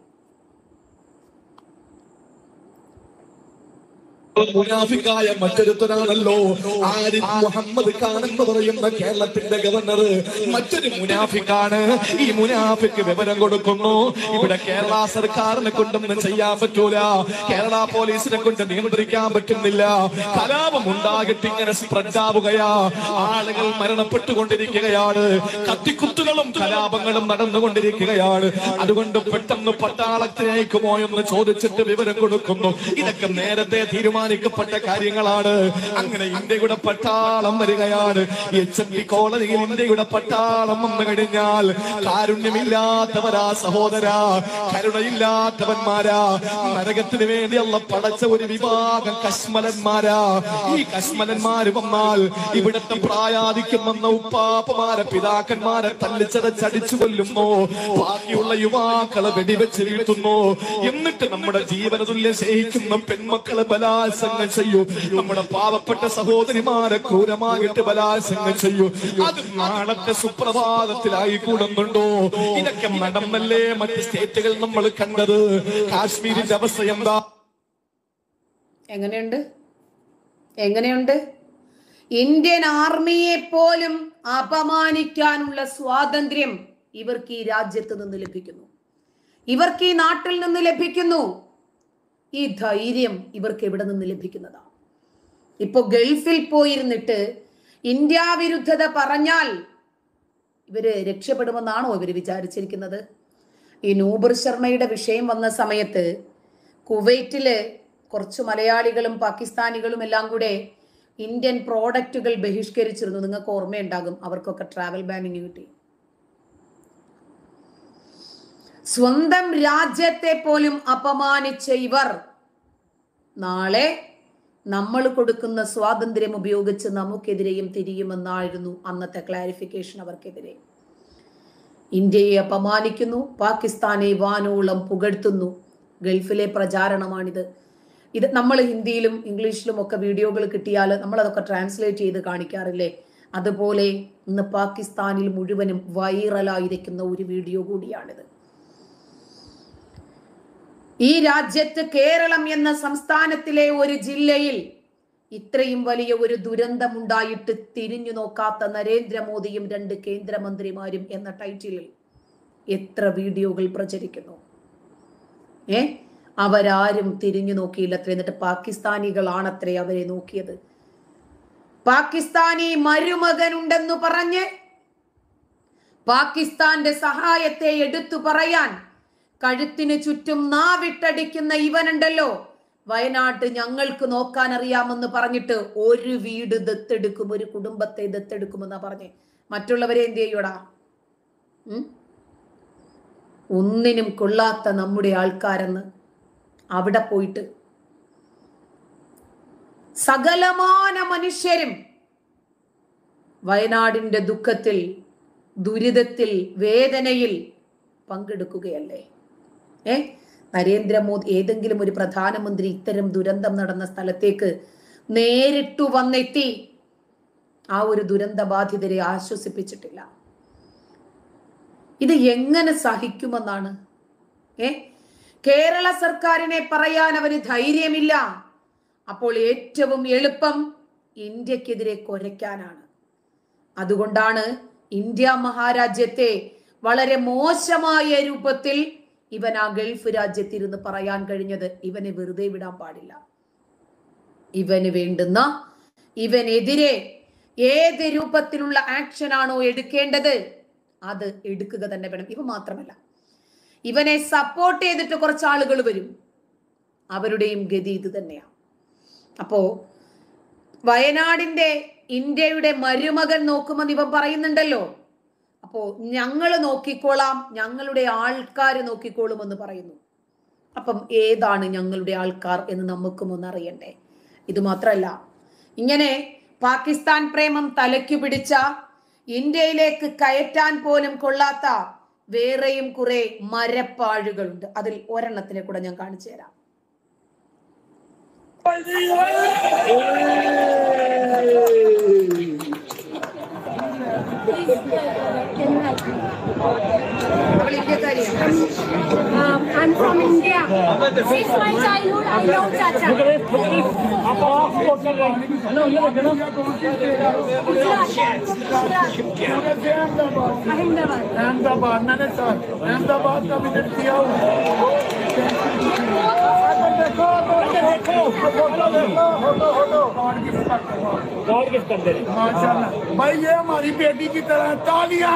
മുനാഫിക്കായ മറ്റൊരുത്തനാണല്ലോ ആരിഫ് മുഹമ്മദ് ഖാൻ എന്ന് പറയുന്ന കേരളത്തിന്റെ ഗവർണർ മറ്റൊരു മുനാഫിക്കാണ് ഈ മുനാഫിക്ക് വിവരം കൊടുക്കുന്നു ഇവിടെ കേരള സർക്കാരിനെ കൊണ്ടൊന്നും ചെയ്യാൻ പറ്റൂല കേരള പോലീസിനെ കൊണ്ട് നിയന്ത്രിക്കാൻ പറ്റുന്നില്ല കലാപം ഉണ്ടാകിട്ട് ഇങ്ങനെ സ്പ്രെഡ് ആവുകയാ ആളുകൾ മരണപ്പെട്ടുകൊണ്ടിരിക്കുകയാണ് കത്തിക്കുത്തുകളും കലാപങ്ങളും നടന്നുകൊണ്ടിരിക്കുകയാണ് അതുകൊണ്ട് പെട്ടെന്ന് പട്ടാളത്തിന് അയക്കുമോ എന്ന് ചോദിച്ചിട്ട് വിവരം കൊടുക്കുന്നു ഇതൊക്കെ നേരത്തെ തീരുമാനിക്കപ്പെട്ട കാര്യങ്ങളാണ് അങ്ങനെ ഇന്ത്യയുടെ പട്ടാളം വരികയാണ് എച്ച് എം പി കോളനിയിൽ ഇന്ത്യയുടെ പട്ടാളം വന്നു കഴിഞ്ഞാൽ കാരുണ്യമില്ലാത്തവരാ സഹോദര കരുണയില്ലാത്തവന്മാരാ നരകത്തിന് വേണ്ടിയുള്ള പടച്ച ഒരു വിഭാഗം കശ്മലന്മാരാ ഈ കശ്മലന്മാര് വന്നാൽ ഇവിടത്തെ പ്രായാധിക്യം വന്ന ഉപ്പാപ്പമാരെ പിതാക്കന്മാരെ തല്ലിച്ചതച്ചടിച്ചു കൊല്ലുന്നു ബാക്കിയുള്ള യുവാക്കളെ വെടിവെച്ച് വീഴ്ത്തുന്നു എന്നിട്ട് നമ്മുടെ ജീവനതുല്യം സ്നേഹിക്കുന്ന പെൺമക്കളെ ബലാത്സംഗം ചെയ്യൂ നമ്മുടെ പാവപ്പെട്ട സഹോദരിമാരെ ക്രൂരമായിട്ട് ബലാത്സംഗം ചെയ്യൂ അത് നാളത്തെ സുപ്രഭാതത്തിലായി കൂടുന്നുണ്ടോ ഇതൊക്കെ നടന്നല്ലേ മറ്റ് സ്റ്റേറ്റുകൾ നമ്മൾ കണ്ടത് കാശ്മീരിന്റെ അവസ്ഥ എന്താ എങ്ങനെയുണ്ട് എങ്ങനെയുണ്ട് ഇന്ത്യൻ ആർമിയെ പോലും അപമാനിക്കാനുള്ള സ്വാതന്ത്ര്യം ഇവർക്ക് ഈ രാജ്യത്ത് നിന്ന് ലഭിക്കുന്നു ഇവർക്ക് ഈ നാട്ടിൽ നിന്ന് ലഭിക്കുന്നു ഈ ധൈര്യം ഇവർക്ക് എവിടെ നിന്ന് ലഭിക്കുന്നതാ ഇപ്പൊ ഗൾഫിൽ പോയിരുന്നിട്ട് ഇന്ത്യ വിരുദ്ധത പറഞ്ഞാൽ ഇവര് രക്ഷപ്പെടുമെന്നാണോ ഇവര് വിചാരിച്ചിരിക്കുന്നത് ഈ നൂബർ ശർമ്മയുടെ വിഷയം വന്ന സമയത്ത് കുവൈറ്റില് കുറച്ച് മലയാളികളും പാകിസ്ഥാനികളും എല്ലാം കൂടെ ഇന്ത്യൻ പ്രോഡക്റ്റുകൾ ബഹിഷ്കരിച്ചിരുന്നു നിങ്ങൾക്ക് ഓർമ്മയുണ്ടാകും അവർക്കൊക്കെ ട്രാവൽ ബാനിങ് കിട്ടി സ്വന്തം രാജ്യത്തെ പോലും അപമാനിച്ച ഇവർ നാളെ നമ്മൾ കൊടുക്കുന്ന സ്വാതന്ത്ര്യം ഉപയോഗിച്ച് നമുക്കെതിരെയും തിരിയുമെന്നായിരുന്നു അന്നത്തെ ക്ലാരിഫിക്കേഷൻ അവർക്കെതിരെ ഇന്ത്യയെ അപമാനിക്കുന്നു പാകിസ്ഥാനെ വാനോളം പുകഴ്ത്തുന്നു ഗൾഫിലെ പ്രചാരണമാണിത് ഇത് നമ്മൾ ഹിന്ദിയിലും ഇംഗ്ലീഷിലും ഒക്കെ വീഡിയോകൾ കിട്ടിയാൽ നമ്മൾ അതൊക്കെ ട്രാൻസ്ലേറ്റ് ചെയ്ത് കാണിക്കാറില്ലേ അതുപോലെ ഇന്ന് പാകിസ്ഥാനിൽ മുഴുവനും വൈറലായിരിക്കുന്ന ഒരു വീഡിയോ കൂടിയാണിത് ഈ രാജ്യത്ത് കേരളം എന്ന സംസ്ഥാനത്തിലെ ഒരു ജില്ലയിൽ ഇത്രയും വലിയ ഒരു ദുരന്തമുണ്ടായിട്ട് തിരിഞ്ഞു നോക്കാത്ത നരേന്ദ്രമോദിയും രണ്ട് കേന്ദ്രമന്ത്രിമാരും എന്ന ടൈറ്റിലിൽ എത്ര വീഡിയോകൾ പ്രചരിക്കുന്നു ഏ അവരാരും തിരിഞ്ഞു നോക്കിയില്ലത്രേ എന്നിട്ട് പാകിസ്ഥാനികളാണത്രേ അവരെ നോക്കിയത് പാകിസ്ഥാനി മരുമകൻ ഉണ്ടെന്നു പറഞ്ഞ് പാകിസ്ഥാന്റെ സഹായത്തെ എടുത്തു പറയാൻ കഴുത്തിന് ചുറ്റും നാവിട്ടടിക്കുന്ന ഇവനുണ്ടല്ലോ വയനാട്ട് ഞങ്ങൾക്ക് നോക്കാൻ അറിയാമെന്ന് പറഞ്ഞിട്ട് ഒരു വീട് ദത്തെടുക്കും ഒരു കുടുംബത്തെ ദത്തെടുക്കുമെന്നാ പറഞ്ഞേ മറ്റുള്ളവരെ എന്ത് ചെയ്യൂടാ ഉം? ഒന്നിനും കൊള്ളാത്ത നമ്മുടെ ആൾക്കാരെന്ന് അവിടെ പോയിട്ട് സകലമാന മനുഷ്യരും വയനാടിന്റെ ദുഃഖത്തിൽ ദുരിതത്തിൽ വേദനയിൽ പങ്കെടുക്കുകയല്ലേ ഏ നരേന്ദ്രമോദി ഏതെങ്കിലും ഒരു പ്രധാനമന്ത്രി ഇത്തരം ദുരന്തം നടന്ന സ്ഥലത്തേക്ക് നേരിട്ടു വന്നെത്തി ആ ഒരു ദുരന്ത ബാധിതരെ ആശ്വസിപ്പിച്ചിട്ടില്ല ഇത് എങ്ങനെ സഹിക്കുമെന്നാണ് ഏ കേരള സർക്കാരിനെ പറയാൻ അവന് ധൈര്യമില്ല അപ്പോൾ ഏറ്റവും എളുപ്പം ഇന്ത്യക്കെതിരെ കുരയ്ക്കാനാണ് അതുകൊണ്ടാണ് ഇന്ത്യ മഹാരാജ്യത്തെ വളരെ മോശമായ രൂപത്തിൽ ഇവൻ ആ ഗൾഫ് രാജ്യത്തിരുന്ന് പറയാൻ കഴിഞ്ഞത് ഇവനെ വെറുതെ വിടാൻ പാടില്ല ഇവന് വേണ്ടുന്ന ഇവനെതിരെ ഏത് രൂപത്തിലുള്ള ആക്ഷൻ ആണോ എടുക്കേണ്ടത് അത് എടുക്കുക തന്നെ വേണം ഇവ മാത്രമല്ല ഇവനെ സപ്പോർട്ട് ചെയ്തിട്ട് കുറച്ച് ആളുകൾ വരും അവരുടെയും ഗതി ഇത് തന്നെയാണ് അപ്പോ വയനാടിന്റെ ഇന്ത്യയുടെ മരുമകൻ നോക്കുമെന്ന് ഇവൻ പറയുന്നുണ്ടല്ലോ അപ്പോ ഞങ്ങൾ നോക്കിക്കോളാം ഞങ്ങളുടെ ആൾക്കാർ നോക്കിക്കോളുമെന്ന് പറയുന്നു അപ്പം ഏതാണ് ഞങ്ങളുടെ ആൾക്കാർ എന്ന് നമുക്കും ഒന്ന് അറിയണ്ടേ ഇത് മാത്രമല്ല ഇങ്ങനെ പാകിസ്ഥാൻ പ്രേമം തലയ്ക്കു പിടിച്ച ഇന്ത്യയിലേക്ക് കയറ്റാൻ പോലും കൊള്ളാത്ത വേറെയും കുറെ മരപ്പാഴുകളുണ്ട് അതിൽ ഒരെണ്ണത്തിനെ കൂടെ ഞാൻ കാണിച്ചു തരാം അവൾ ഇന്ത്യക്കാരിയാണ് Um, I'm from India. Since my childhood, I know Chacha. Ahmedabad. Ahmedabad मैंने सर अहमदाबाद का विजिट किया हूँ देखो देखो फोटो देखो फोटो फोटो गॉड गिफ्ट कर दे माशाल्लाह भाई ये हमारी बेटी की तरह तालियां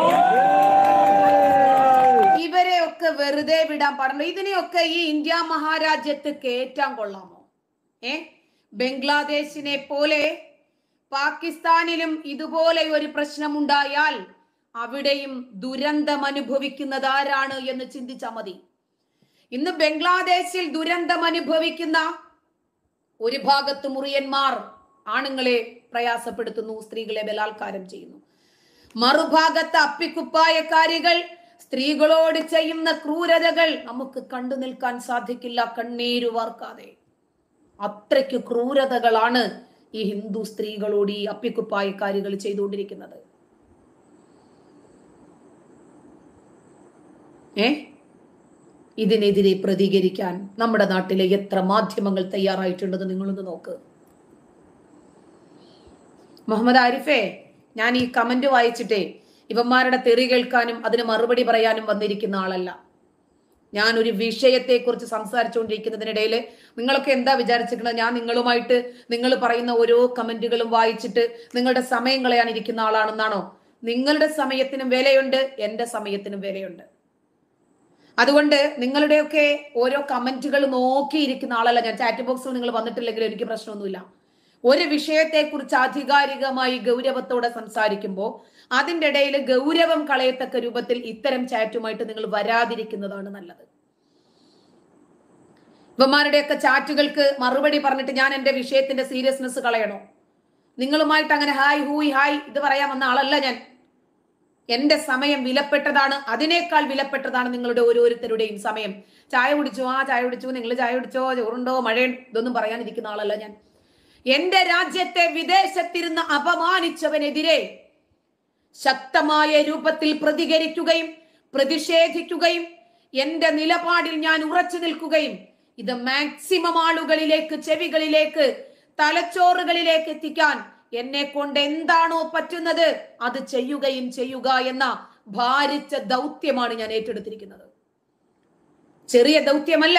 ഇവരെ ഒക്കെ വെറുതെ വിടാൻ പാടില്ല ഇതിനെയൊക്കെ ഈ ഇന്ത്യ മഹാരാജ്യത്ത് കേറ്റാൻ കൊള്ളാമോ ഏ ബംഗ്ലാദേശിനെ പോലെ പാകിസ്ഥാനിലും ഇതുപോലെ ഒരു പ്രശ്നമുണ്ടായാൽ അവിടെയും ദുരന്തം അനുഭവിക്കുന്നത് ആരാണ് എന്ന് ചിന്തിച്ചാൽ മതി ഇന്ന് ബംഗ്ലാദേശിൽ ദുരന്തം അനുഭവിക്കുന്ന ഒരു ഭാഗത്ത് മുറിയന്മാർ ആണുങ്ങളെ പ്രയാസപ്പെടുത്തുന്നു സ്ത്രീകളെ ബലാത്കാരം ചെയ്യുന്നു മറുഭാഗത്ത് അപ്പിക്കുപ്പായക്കാരികൾ സ്ത്രീകളോട് ചെയ്യുന്ന ക്രൂരതകൾ നമുക്ക് കണ്ടു നിൽക്കാൻ സാധിക്കില്ല കണ്ണീരു വാർക്കാതെ അത്രയ്ക്ക് ക്രൂരതകളാണ് ഈ ഹിന്ദു സ്ത്രീകളോട് ഈ അപ്പിക്കുപ്പായക്കാരികൾ ചെയ്തുകൊണ്ടിരിക്കുന്നത് ഏ ഇതിനെതിരെ പ്രതികരിക്കാൻ നമ്മുടെ നാട്ടിലെ എത്ര മാധ്യമങ്ങൾ തയ്യാറായിട്ടുണ്ടെന്ന് നിങ്ങളൊന്ന് നോക്ക് മുഹമ്മദ് ആരിഫേ ഞാൻ ഈ കമന്റ് വായിച്ചിട്ടേ ഇവന്മാരുടെ തെറി കേൾക്കാനും അതിന് മറുപടി പറയാനും വന്നിരിക്കുന്ന ആളല്ല ഞാൻ ഒരു വിഷയത്തെ കുറിച്ച് സംസാരിച്ചുകൊണ്ടിരിക്കുന്നതിനിടയിൽ നിങ്ങളൊക്കെ എന്താ വിചാരിച്ചിരിക്കുന്നത് ഞാൻ നിങ്ങളുമായിട്ട് നിങ്ങൾ പറയുന്ന ഓരോ കമന്റുകളും വായിച്ചിട്ട് നിങ്ങളുടെ സമയം കളയാൻ ഇരിക്കുന്ന ആളാണെന്നാണോ നിങ്ങളുടെ സമയത്തിനും വിലയുണ്ട് എന്റെ സമയത്തിനും വിലയുണ്ട് അതുകൊണ്ട് നിങ്ങളുടെയൊക്കെ ഓരോ കമന്റുകൾ നോക്കിയിരിക്കുന്ന ആളല്ല ഞാൻ ചാറ്റ് ബോക്സിൽ നിങ്ങൾ വന്നിട്ടില്ലെങ്കിൽ എനിക്ക് പ്രശ്നമൊന്നുമില്ല ഒരു വിഷയത്തെക്കുറിച്ച് ആധികാരികമായി ഗൗരവത്തോടെ സംസാരിക്കുമ്പോൾ അതിൻ്റെ ഇടയിൽ ഗൗരവം കളയത്തക്ക രൂപത്തിൽ ഇത്തരം ചാറ്റുമായിട്ട് നിങ്ങൾ വരാതിരിക്കുന്നതാണ് നല്ലത് ഇവന്മാരുടെയൊക്കെ ചാറ്റുകൾക്ക് മറുപടി പറഞ്ഞിട്ട് ഞാൻ എന്റെ വിഷയത്തിന്റെ സീരിയസ്നെസ് കളയണോ നിങ്ങളുമായിട്ട് അങ്ങനെ ഹായ് ഹൂയ് ഹായ് ഇത് പറയാൻ വന്ന ആളല്ല ഞാൻ എന്റെ സമയം വിലപ്പെട്ടതാണ് അതിനേക്കാൾ വിലപ്പെട്ടതാണ് നിങ്ങളുടെ ഓരോരുത്തരുടെയും സമയം ചായ കുടിച്ചോ ആ ചായ കുടിച്ചു നിങ്ങൾ ചായ കുടിച്ചോ ചോറുണ്ടോ മഴ ഇതൊന്നും പറയാനിരിക്കുന്ന ആളല്ല ഞാൻ എന്റെ രാജ്യത്തെ വിദേശത്തിരുന്ന് അപമാനിച്ചവനെതിരെ ശക്തമായ രൂപത്തിൽ പ്രതികരിക്കുകയും പ്രതിഷേധിക്കുകയും എന്റെ നിലപാടിൽ ഞാൻ ഉറച്ചു നിൽക്കുകയും ഇത് മാക്സിമം ആളുകളിലേക്ക് ചെവികളിലേക്ക് തലച്ചോറുകളിലേക്ക് എത്തിക്കാൻ എന്നെ കൊണ്ട് എന്താണോ പറ്റുന്നത് അത് ചെയ്യുകയും ചെയ്യുക എന്ന ഭാരിച്ച ദൗത്യമാണ് ഞാൻ ഏറ്റെടുത്തിരിക്കുന്നത് ചെറിയ ദൗത്യമല്ല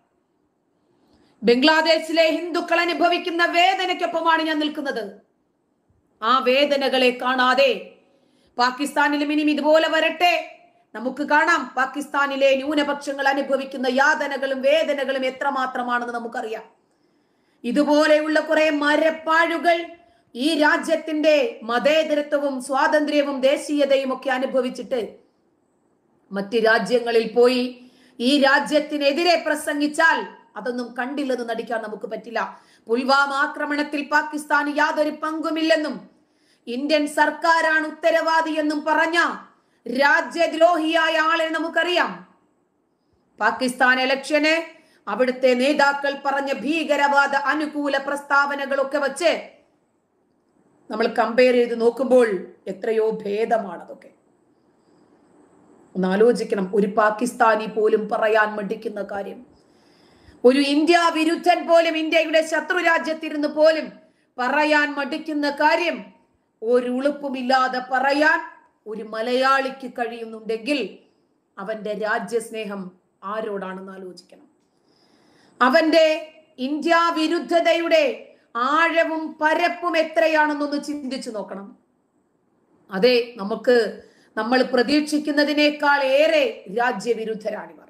ബംഗ്ലാദേശിലെ ഹിന്ദുക്കൾ അനുഭവിക്കുന്ന വേദനയ്ക്കൊപ്പമാണ് ഞാൻ നിൽക്കുന്നത് ആ വേദനകളെ കാണാതെ പാകിസ്ഥാനിലും ഇനിയും ഇതുപോലെ വരട്ടെ നമുക്ക് കാണാം പാകിസ്ഥാനിലെ ന്യൂനപക്ഷങ്ങൾ അനുഭവിക്കുന്ന യാതനകളും വേദനകളും എത്രമാത്രമാണെന്ന് നമുക്കറിയാം ഇതുപോലെയുള്ള കുറെ മരപ്പാഴുകൾ ഈ രാജ്യത്തിന്റെ മതേതരത്വവും സ്വാതന്ത്ര്യവും ദേശീയതയും ഒക്കെ അനുഭവിച്ചിട്ട് മറ്റ് രാജ്യങ്ങളിൽ പോയി ഈ രാജ്യത്തിനെതിരെ പ്രസംഗിച്ചാൽ അതൊന്നും കണ്ടില്ലെന്ന് നടിക്കാൻ നമുക്ക് പറ്റില്ല പുൽവാമ ആക്രമണത്തിൽ പാകിസ്ഥാന് യാതൊരു പങ്കുമില്ലെന്നും ഇന്ത്യൻ സർക്കാരാണ് ഉത്തരവാദി എന്നും പറഞ്ഞ രാജ്യദ്രോഹിയായ ആളെ നമുക്കറിയാം പാകിസ്ഥാൻ ഇലക്ഷന് അവിടുത്തെ നേതാക്കൾ പറഞ്ഞ ഭീകരവാദ അനുകൂല പ്രസ്താവനകളൊക്കെ വെച്ച് നമ്മൾ കമ്പയർ ചെയ്ത് നോക്കുമ്പോൾ എത്രയോ ഭേദമാണ് അതൊക്കെ ഒന്ന് ആലോചിക്കണം ഒരു പാകിസ്ഥാനി പോലും പറയാൻ മടിക്കുന്ന കാര്യം ഒരു ഇന്ത്യ വിരുദ്ധൻ പോലും ഇന്ത്യയുടെ ശത്രു രാജ്യത്തിരുന്ന് പോലും പറയാൻ മടിക്കുന്ന കാര്യം ഒരു ഉളുപ്പുമില്ലാതെ പറയാൻ ഒരു മലയാളിക്ക് കഴിയുന്നുണ്ടെങ്കിൽ അവന്റെ രാജ്യസ്നേഹം ആരോടാണെന്ന് ആലോചിക്കണം അവന്റെ ഇന്ത്യ വിരുദ്ധതയുടെ ആഴവും പരപ്പും എത്രയാണെന്നൊന്ന് ചിന്തിച്ചു നോക്കണം അതെ നമുക്ക് നമ്മൾ പ്രതീക്ഷിക്കുന്നതിനേക്കാൾ ഏറെ രാജ്യവിരുദ്ധരാണിവർ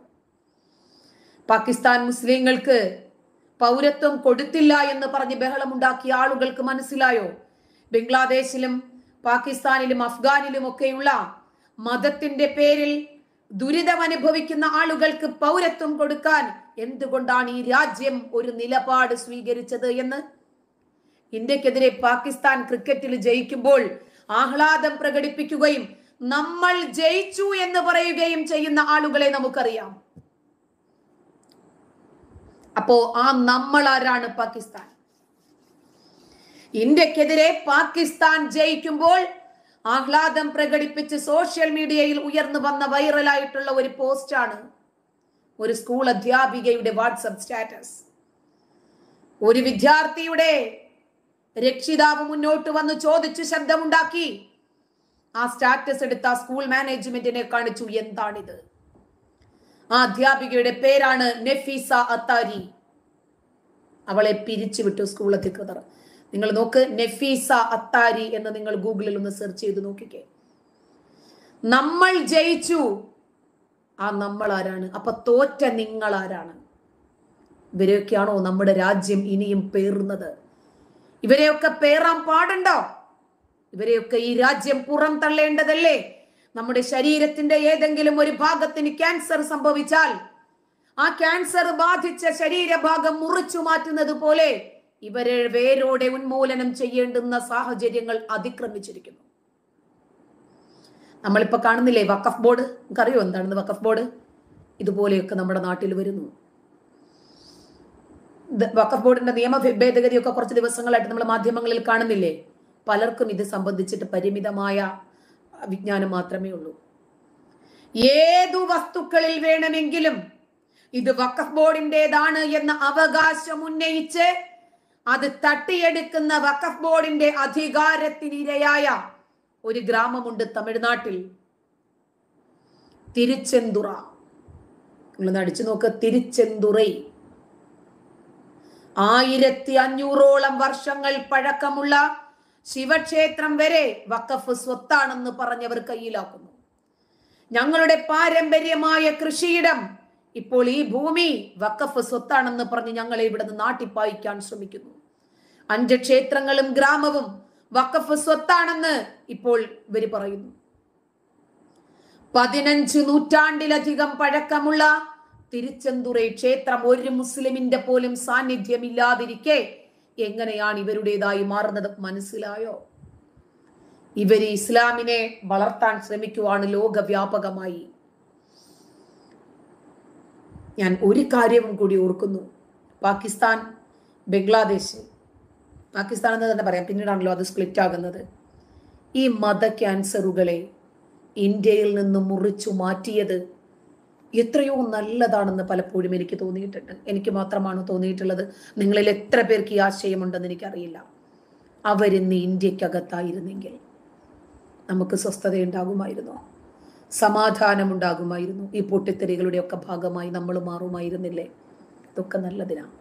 പാകിസ്ഥാൻ മുസ്ലിങ്ങൾക്ക് പൗരത്വം കൊടുത്തില്ല എന്ന് പറഞ്ഞ് ബഹളമുണ്ടാക്കിയ ആളുകൾക്ക് മനസ്സിലായോ ബംഗ്ലാദേശിലും പാകിസ്ഥാനിലും അഫ്ഗാനിലും ഒക്കെയുള്ള മതത്തിന്റെ പേരിൽ ദുരിതം അനുഭവിക്കുന്ന ആളുകൾക്ക് പൗരത്വം കൊടുക്കാൻ എന്തുകൊണ്ടാണ് ഈ രാജ്യം ഒരു നിലപാട് സ്വീകരിച്ചത് എന്ന് ഇന്ത്യക്കെതിരെ പാകിസ്ഥാൻ ക്രിക്കറ്റിൽ ജയിക്കുമ്പോൾ ആഹ്ലാദം പ്രകടിപ്പിക്കുകയും നമ്മൾ ജയിച്ചു എന്ന് പറയുകയും ചെയ്യുന്ന ആളുകളെ നമുക്കറിയാം അപ്പോ ആ നമ്മൾ ആരാണ് പാകിസ്ഥാൻ ഇന്ത്യക്കെതിരെ പാകിസ്ഥാൻ ജയിക്കുമ്പോൾ ആഹ്ലാദം പ്രകടിപ്പിച്ച് സോഷ്യൽ മീഡിയയിൽ ഉയർന്നു വന്ന വൈറലായിട്ടുള്ള ഒരു പോസ്റ്റാണ് ഒരു സ്കൂൾ അധ്യാപികയുടെ വാട്സപ്പ് സ്റ്റാറ്റസ് ഒരു വിദ്യാർത്ഥിയുടെ രക്ഷിതാവ് മുന്നോട്ട് വന്ന് ചോദിച്ചു ശബ്ദമുണ്ടാക്കി ആ സ്റ്റാറ്റസ് എടുത്ത ആ സ്കൂൾ മാനേജ്മെന്റിനെ കാണിച്ചു എന്താണിത് ആ അധ്യാപികയുടെ പേരാണ് നെഫീസ അത്താരി അവളെ പിരിച്ചുവിട്ടു സ്കൂൾ അധികൃതർ നിങ്ങൾ നോക്ക് നെഫീസ അത്താരി എന്ന് നിങ്ങൾ ഗൂഗിളിൽ ഒന്ന് സെർച്ച് ചെയ്ത് നോക്കിക്കേ നമ്മൾ ജയിച്ചു ആ നമ്മൾ ആരാണ് അപ്പൊ തോറ്റ നിങ്ങൾ ആരാണ് ഇവരെയൊക്കെയാണോ നമ്മുടെ രാജ്യം ഇനിയും പേറുന്നത് ഇവരെയൊക്കെ പേറാൻ പാടുണ്ടോ ഇവരെയൊക്കെ ഈ രാജ്യം പുറം തള്ളേണ്ടതല്ലേ നമ്മുടെ ശരീരത്തിന്റെ ഏതെങ്കിലും ഒരു ഭാഗത്തിന് ക്യാൻസർ സംഭവിച്ചാൽ ആ ക്യാൻസർ ബാധിച്ച ശരീരഭാഗം മുറിച്ചു മാറ്റുന്നത് പോലെ ഇവരെ വേരോടെ ഉന്മൂലനം ചെയ്യേണ്ടുന്ന സാഹചര്യങ്ങൾ അതിക്രമിച്ചിരിക്കുന്നു നമ്മളിപ്പോ കാണുന്നില്ലേ വഖഫ് ബോർഡ് നമുക്കറിയോ എന്താണെന്ന് വഖഫ് ബോർഡ് ഇതുപോലെയൊക്കെ നമ്മുടെ നാട്ടിൽ വരുന്നു ഇത് വഖഫ് ബോർഡിന്റെ നിയമ ഭേദഗതിയൊക്കെ കുറച്ച് ദിവസങ്ങളായിട്ട് നമ്മൾ മാധ്യമങ്ങളിൽ കാണുന്നില്ലേ പലർക്കും ഇത് സംബന്ധിച്ചിട്ട് പരിമിതമായ വിജ്ഞാനം മാത്രമേ ഉള്ളൂ ഏതു വസ്തുക്കളിൽ വേണമെങ്കിലും ഇത് വഖഫ് ബോർഡിൻ്റെതാണ് എന്ന അവകാശം ഉന്നയിച്ച് അത് തട്ടിയെടുക്കുന്ന വഖഫ് ബോർഡിന്റെ അധികാരത്തിനിരയായ ഒരു ഗ്രാമമുണ്ട് തമിഴ്നാട്ടിൽ തിരുച്ചെന്തുറ നിങ്ങളൊന്ന് അടിച്ചു നോക്ക് തിരുച്ചെന്തുറൈ ആയിരത്തി അഞ്ഞൂറോളം വർഷങ്ങൾ പഴക്കമുള്ള ശിവക്ഷേത്രം വരെ വഖഫ് സ്വത്താണെന്ന് പറഞ്ഞവർ കയ്യിലാക്കുന്നു ഞങ്ങളുടെ പാരമ്പര്യമായ കൃഷിയിടം ഇപ്പോൾ ഈ ഭൂമി വഖഫ് സ്വത്താണെന്ന് പറഞ്ഞ് ഞങ്ങളെ ഇവിടെ നിന്ന് നാട്ടിപ്പായിക്കാൻ ശ്രമിക്കുന്നു അഞ്ച് ക്ഷേത്രങ്ങളും ഗ്രാമവും വഖഫ് സ്വത്താണെന്ന് ഇപ്പോൾ ഇവര് പറയുന്നു പതിനഞ്ച് നൂറ്റാണ്ടിലധികം പഴക്കമുള്ള തിരുച്ചെന്തുറൈ ക്ഷേത്രം ഒരു മുസ്ലിമിന്റെ പോലും സാന്നിധ്യമില്ലാതിരിക്കെ എങ്ങനെയാണ് ഇവരുടേതായി മാറുന്നത് മനസ്സിലായോ ഇവര് ഇസ്ലാമിനെ വളർത്താൻ ശ്രമിക്കുവാണ് ലോകവ്യാപകമായി ഞാൻ ഒരു കാര്യവും കൂടി ഓർക്കുന്നു പാകിസ്ഥാൻ ബംഗ്ലാദേശ് പാകിസ്ഥാൻ എന്ന് തന്നെ പറയാം പിന്നീടാണല്ലോ അത് സ്പ്ലിറ്റ് ആകുന്നത് ഈ മത ക്യാൻസറുകളെ ഇന്ത്യയിൽ നിന്ന് മുറിച്ചു മാറ്റിയത് എത്രയോ നല്ലതാണെന്ന് പലപ്പോഴും എനിക്ക് തോന്നിയിട്ടുണ്ട് എനിക്ക് മാത്രമാണ് തോന്നിയിട്ടുള്ളത് നിങ്ങളിൽ എത്ര പേർക്ക് ഈ ആശയമുണ്ടെന്ന് എനിക്കറിയില്ല അവരിന്ന് ഇന്ത്യക്കകത്തായിരുന്നെങ്കിൽ നമുക്ക് സ്വസ്ഥതയുണ്ടാകുമായിരുന്നോ സമാധാനമുണ്ടാകുമായിരുന്നു ഈ പൊട്ടിത്തെറികളുടെ ഒക്കെ ഭാഗമായി നമ്മൾ മാറുമായിരുന്നില്ലേ ഇതൊക്കെ നല്ലതിനാണ്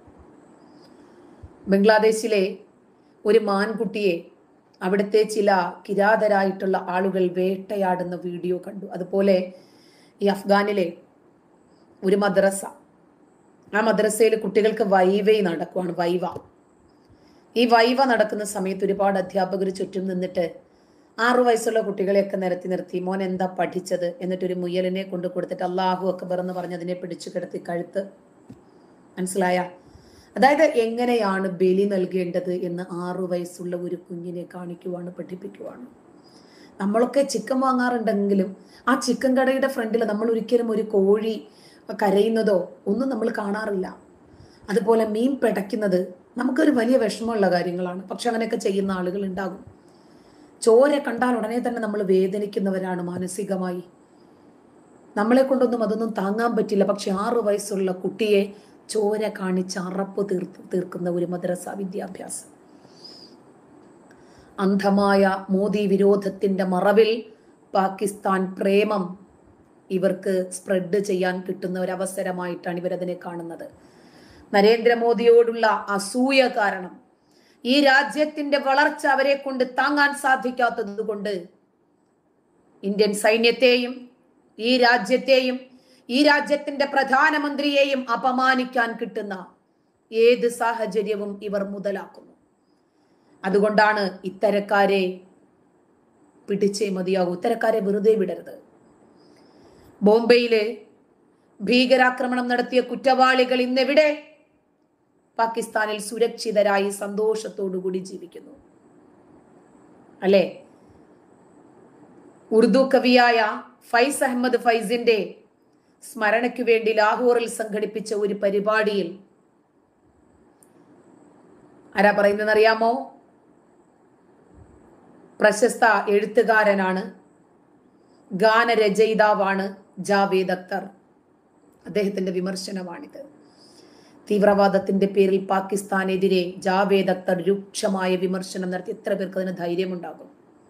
ബംഗ്ലാദേശിലെ ഒരു മാൻകുട്ടിയെ അവിടുത്തെ ചില കിരാതരായിട്ടുള്ള ആളുകൾ വേട്ടയാടുന്ന വീഡിയോ കണ്ടു അതുപോലെ ഈ അഫ്ഗാനിലെ ഒരു മദ്രസ ആ മദ്രസയിൽ കുട്ടികൾക്ക് വൈവൈ നടക്കുവാണ് വൈവ ഈ വൈവ നടക്കുന്ന സമയത്ത് ഒരുപാട് അധ്യാപകർ ചുറ്റും നിന്നിട്ട് ആറു വയസ്സുള്ള കുട്ടികളെയൊക്കെ നിരത്തി നിർത്തി മോൻ എന്താ പഠിച്ചത് എന്നിട്ടൊരു മുയലിനെ കൊണ്ട് കൊടുത്തിട്ട് അള്ളാഹു അക്ബർ എന്ന് പറഞ്ഞ് അതിനെ പിടിച്ചു കിടത്തി കഴുത്ത് മനസ്സിലായ അതായത് എങ്ങനെയാണ് ബലി നൽകേണ്ടത് എന്ന് ആറു വയസ്സുള്ള ഒരു കുഞ്ഞിനെ കാണിക്കുവാണ് പഠിപ്പിക്കുവാണ് നമ്മളൊക്കെ ചിക്കൻ വാങ്ങാറുണ്ടെങ്കിലും ആ ചിക്കൻ കടയുടെ ഫ്രണ്ടിൽ നമ്മൾ ഒരിക്കലും ഒരു കോഴി കരയുന്നതോ ഒന്നും നമ്മൾ കാണാറില്ല അതുപോലെ മീൻ പിടയ്ക്കുന്നത് നമുക്കൊരു വലിയ വിഷമമുള്ള കാര്യങ്ങളാണ് പക്ഷെ അങ്ങനെയൊക്കെ ചെയ്യുന്ന ആളുകൾ ഉണ്ടാകും ചോര കണ്ടാൽ ഉടനെ തന്നെ നമ്മൾ വേദനിക്കുന്നവരാണ് മാനസികമായി നമ്മളെ കൊണ്ടൊന്നും അതൊന്നും താങ്ങാൻ പറ്റില്ല പക്ഷെ ആറു വയസ്സുള്ള കുട്ടിയെ ചോര കാണിച്ച് അറപ്പ് തീർത്ത് തീർക്കുന്ന ഒരു മദ്രസ വിദ്യാഭ്യാസം അന്ധമായ മോദി വിരോധത്തിന്റെ മറവിൽ പാകിസ്ഥാൻ പ്രേമം ഇവർക്ക് സ്പ്രെഡ് ചെയ്യാൻ കിട്ടുന്ന ഒരു അവസരമായിട്ടാണ് ഇവരതിനെ കാണുന്നത് നരേന്ദ്രമോദിയോടുള്ള അസൂയ കാരണം ഈ രാജ്യത്തിന്റെ വളർച്ച അവരെ കൊണ്ട് താങ്ങാൻ സാധിക്കാത്തത് കൊണ്ട് ഇന്ത്യൻ സൈന്യത്തെയും ഈ രാജ്യത്തെയും ഈ രാജ്യത്തിന്റെ പ്രധാനമന്ത്രിയെയും അപമാനിക്കാൻ കിട്ടുന്ന ഏത് സാഹചര്യവും ഇവർ മുതലാക്കുന്നു അതുകൊണ്ടാണ് ഇത്തരക്കാരെ പിടിച്ചേ മതിയാകൂ ഇത്തരക്കാരെ വെറുതെ വിടരുത് ബോംബെയില് ഭീകരാക്രമണം നടത്തിയ കുറ്റവാളികൾ ഇന്നെവിടെ പാകിസ്ഥാനിൽ സുരക്ഷിതരായി സന്തോഷത്തോടുകൂടി ജീവിക്കുന്നു അല്ലേ ഉറുദു കവിയായ ഫൈസ് അഹമ്മദ് ഫൈസിന്റെ സ്മരണയ്ക്കു വേണ്ടി ലാഹോറിൽ സംഘടിപ്പിച്ച ഒരു പരിപാടിയിൽ ആരാ പറയുന്നതെന്നറിയാമോ പ്രശസ്ത എഴുത്തുകാരനാണ് ഗാനരചയിതാവാണ് ജാവേദ് അക്തർ അദ്ദേഹത്തിന്റെ വിമർശനമാണിത് തീവ്രവാദത്തിന്റെ പേരിൽ പാകിസ്ഥാനെതിരെ ജാവേദ് അക്തർ രൂക്ഷമായ വിമർശനം നടത്തി എത്ര പേർക്ക് അതിന് ധൈര്യമുണ്ടാകും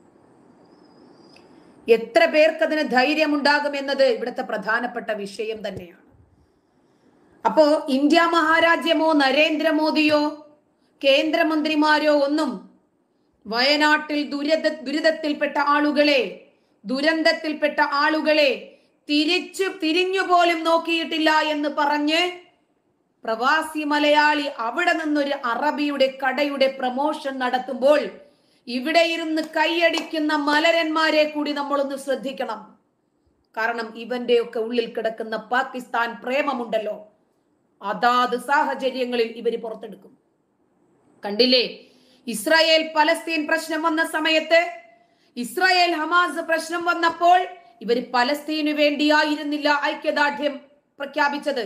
എത്ര പേർക്ക് അതിന് ധൈര്യമുണ്ടാകും എന്നത് ഇവിടുത്തെ പ്രധാനപ്പെട്ട വിഷയം തന്നെയാണ് അപ്പോ ഇന്ത്യ മഹാരാജ്യമോ നരേന്ദ്രമോദിയോ കേന്ദ്രമന്ത്രിമാരോ ഒന്നും വയനാട്ടിൽ ദുരിത ദുരിതത്തിൽപ്പെട്ട ആളുകളെ ദുരന്തത്തിൽപ്പെട്ട ആളുകളെ തിരിച്ചു തിരിഞ്ഞു പോലും നോക്കിയിട്ടില്ല എന്ന് പറഞ്ഞ് പ്രവാസി മലയാളി അവിടെ നിന്നൊരു അറബിയുടെ കടയുടെ പ്രമോഷൻ നടത്തുമ്പോൾ ഇവിടെ ഇരുന്ന് കൈയടിക്കുന്ന മലരന്മാരെ കൂടി നമ്മളൊന്ന് ശ്രദ്ധിക്കണം കാരണം ഇവന്റെ ഒക്കെ ഉള്ളിൽ കിടക്കുന്ന പാകിസ്ഥാൻ പ്രേമമുണ്ടല്ലോ അതാത് സാഹചര്യങ്ങളിൽ ഇവര് പുറത്തെടുക്കും കണ്ടില്ലേ ഇസ്രായേൽ പലസ്തീൻ പ്രശ്നം വന്ന സമയത്ത് ഇസ്രായേൽ ഹമാസ് പ്രശ്നം വന്നപ്പോൾ ഇവര് പലസ്തീനു വേണ്ടിയായിരുന്നില്ല ഐക്യദാർഢ്യം പ്രഖ്യാപിച്ചത്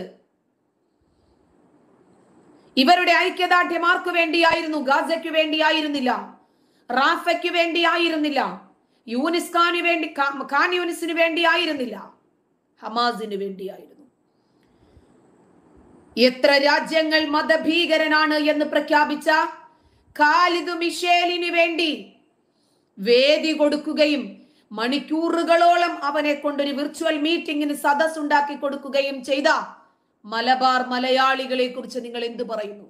ഇവരുടെ ഐക്യദാർഢ്യം ആർക്കു വേണ്ടിയായിരുന്നു ഗാസയ്ക്കു വേണ്ടിയായിരുന്നില്ല റാഫയ്ക്ക് വേണ്ടിയായിരുന്നില്ല യൂനിസ് ഖാനു വേണ്ടി ഖാ- ഖാൻ യൂനിസിന് വേണ്ടിയായിരുന്നില്ല ഹമാസിന് വേണ്ടിയായിരുന്നു എത്ര രാജ്യങ്ങൾ മതഭീകരനാണ് എന്ന് പ്രഖ്യാപിച്ച ഖാലിദ് മിഷേലിന് വേണ്ടി വേദി കൊടുക്കുകയും മണിക്കൂറുകളോളം അവനെ കൊണ്ടൊരു വിർച്വൽ മീറ്റിംഗിന് സദസ് ഉണ്ടാക്കി കൊടുക്കുകയും ചെയ്ത മലബാർ മലയാളികളെ കുറിച്ച് നിങ്ങൾ എന്തു പറയുന്നു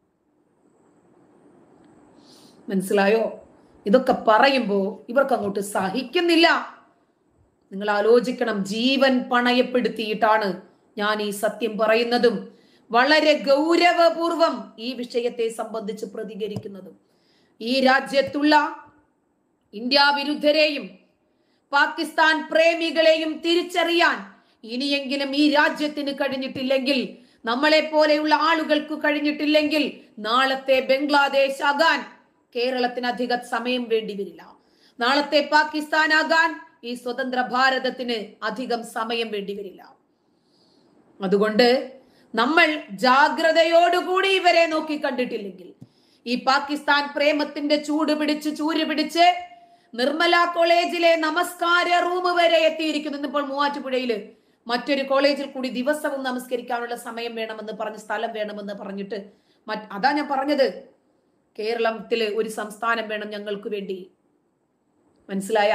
മനസ്സിലായോ ഇതൊക്കെ പറയുമ്പോ ഇവർക്ക് അങ്ങോട്ട് സഹിക്കുന്നില്ല നിങ്ങൾ ആലോചിക്കണം ജീവൻ പണയപ്പെടുത്തിയിട്ടാണ് ഞാൻ ഈ സത്യം പറയുന്നതും വളരെ ഗൗരവപൂർവം ഈ വിഷയത്തെ സംബന്ധിച്ച് പ്രതികരിക്കുന്നതും ഈ രാജ്യത്തുള്ള ഇന്ത്യ വിരുദ്ധരെയും പാകിസ്ഥാൻ പ്രേമികളെയും തിരിച്ചറിയാൻ ഇനിയെങ്കിലും ഈ രാജ്യത്തിന് കഴിഞ്ഞിട്ടില്ലെങ്കിൽ നമ്മളെ പോലെയുള്ള ആളുകൾക്ക് കഴിഞ്ഞിട്ടില്ലെങ്കിൽ നാളത്തെ ബംഗ്ലാദേശ് ആകാൻ കേരളത്തിന് അധിക സമയം വേണ്ടി വരില്ല നാളത്തെ പാകിസ്ഥാൻ ആകാൻ ഈ സ്വതന്ത്ര ഭാരതത്തിന് അധികം സമയം വേണ്ടി വരില്ല അതുകൊണ്ട് നമ്മൾ ജാഗ്രതയോടുകൂടി ഇവരെ നോക്കി കണ്ടിട്ടില്ലെങ്കിൽ ഈ പാകിസ്ഥാൻ പ്രേമത്തിന്റെ ചൂട് പിടിച്ച് ചൂര് പിടിച്ച് നിർമ്മല കോളേജിലെ നമസ്കാര റൂം വരെ എത്തിയിരിക്കുന്നു ഇന്നിപ്പോൾ മൂവാറ്റുപുഴയില് മറ്റൊരു കോളേജിൽ കൂടി ദിവസവും നമസ്കരിക്കാനുള്ള സമയം വേണമെന്ന് പറഞ്ഞ് സ്ഥലം വേണമെന്ന് പറഞ്ഞിട്ട് മറ്റ് അതാ ഞാൻ പറഞ്ഞത് കേരളത്തില് ഒരു സംസ്ഥാനം വേണം ഞങ്ങൾക്ക് വേണ്ടി മനസ്സിലായ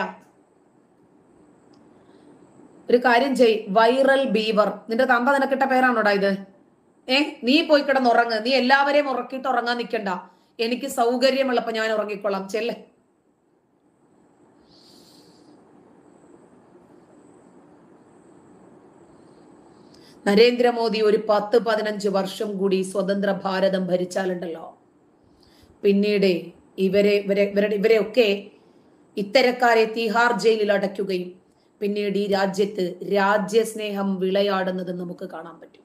ഒരു കാര്യം ചെയ് വൈറൽ ബീവർ നിന്റെ തന്ത നിനക്കിട്ട പേരാണോടാ ഇത് ഏ നീ പോയി കിടന്ന് ഉറങ്ങ് നീ എല്ലാവരെയും ഉറക്കിയിട്ട് ഉറങ്ങാൻ നിൽക്കണ്ട എനിക്ക് സൗകര്യമുള്ളപ്പോ ഞാൻ ഉറങ്ങിക്കൊള്ളാം ചെല്ലേ നരേന്ദ്രമോദി ഒരു പത്ത് പതിനഞ്ച് വർഷം കൂടി സ്വതന്ത്ര ഭാരതം ഭരിച്ചാലുണ്ടല്ലോ പിന്നീട് ഇവരെ ഇവരെ ഇവരുടെ ഇവരെയൊക്കെ ഇത്തരക്കാരെ തിഹാർ ജയിലിൽ അടയ്ക്കുകയും പിന്നീട് ഈ രാജ്യത്ത് രാജ്യസ്നേഹം വിളയാടുന്നത് നമുക്ക് കാണാൻ പറ്റും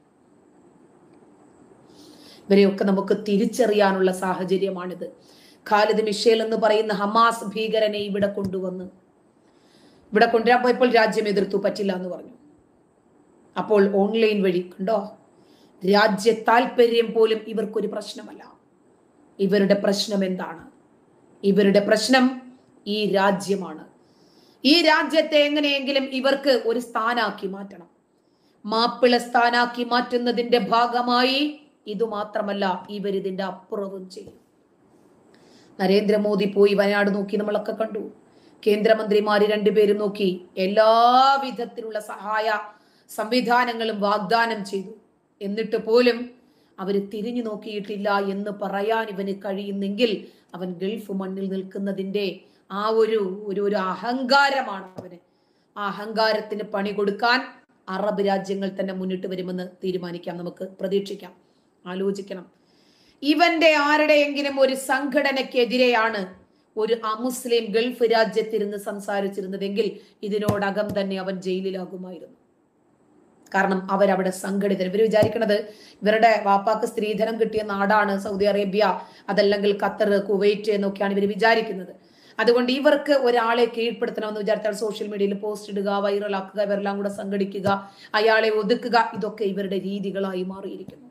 ഇവരെയൊക്കെ നമുക്ക് തിരിച്ചറിയാനുള്ള സാഹചര്യമാണിത് ഖാലിദ് മിഷേൽ എന്ന് പറയുന്ന ഹമാസ് ഭീകരനെ ഇവിടെ കൊണ്ടുവന്ന് ഇവിടെ കൊണ്ടുവരാൻ പോയപ്പോൾ രാജ്യം എതിർത്തു പറ്റില്ല എന്ന് പറഞ്ഞു അപ്പോൾ ഓൺലൈൻ വഴി കണ്ടോ രാജ്യ താല്പര്യം പോലും ഇവർക്കൊരു പ്രശ്നമല്ല ഇവരുടെ പ്രശ്നം എന്താണ് ഇവരുടെ പ്രശ്നം ഈ രാജ്യമാണ് ഈ രാജ്യത്തെ എങ്ങനെയെങ്കിലും ഇവർക്ക് ഒരു സ്ഥാനാക്കി മാറ്റണം മാപ്പിള സ്ഥാനാക്കി മാറ്റുന്നതിന്റെ ഭാഗമായി ഇതു മാത്രമല്ല ഇവരിതിന്റെ അപ്പുറവും ചെയ്യും നരേന്ദ്രമോദി പോയി വയനാട് നോക്കി നമ്മളൊക്കെ കണ്ടു കേന്ദ്രമന്ത്രിമാര് രണ്ടുപേരും നോക്കി എല്ലാ വിധത്തിലുള്ള സഹായ സംവിധാനങ്ങളും വാഗ്ദാനം ചെയ്തു എന്നിട്ട് പോലും അവര് തിരിഞ്ഞു നോക്കിയിട്ടില്ല എന്ന് പറയാൻ ഇവന് കഴിയുന്നെങ്കിൽ അവൻ ഗൾഫ് മണ്ണിൽ നിൽക്കുന്നതിന്റെ ആ ഒരു ഒരു ഒരു അഹങ്കാരമാണ് അവന് ആ അഹങ്കാരത്തിന് പണി കൊടുക്കാൻ അറബ് രാജ്യങ്ങൾ തന്നെ മുന്നിട്ട് വരുമെന്ന് തീരുമാനിക്കാം നമുക്ക് പ്രതീക്ഷിക്കാം ആലോചിക്കണം ഇവന്റെ ആരുടെയെങ്കിലും ഒരു സംഘടനയ്ക്കെതിരെയാണ് ഒരു അമുസ്ലിം ഗൾഫ് രാജ്യത്തിരുന്ന് സംസാരിച്ചിരുന്നതെങ്കിൽ ഇതിനോടകം തന്നെ അവൻ ജയിലിലാകുമായിരുന്നു കാരണം അവരവിടെ സംഘടിതർ ഇവർ വിചാരിക്കണത് ഇവരുടെ വാപ്പാക്ക് സ്ത്രീധനം കിട്ടിയ നാടാണ് സൗദി അറേബ്യ അതല്ലെങ്കിൽ ഖത്തർ കുവൈറ്റ് എന്നൊക്കെയാണ് ഇവർ വിചാരിക്കുന്നത് അതുകൊണ്ട് ഇവർക്ക് ഒരാളെ കീഴ്പ്പെടുത്തണമെന്ന് വിചാരിച്ചാൽ സോഷ്യൽ മീഡിയയിൽ പോസ്റ്റ് ഇടുക വൈറലാക്കുക ഇവരെല്ലാം കൂടെ സംഘടിക്കുക അയാളെ ഒതുക്കുക ഇതൊക്കെ ഇവരുടെ രീതികളായി മാറിയിരിക്കുന്നു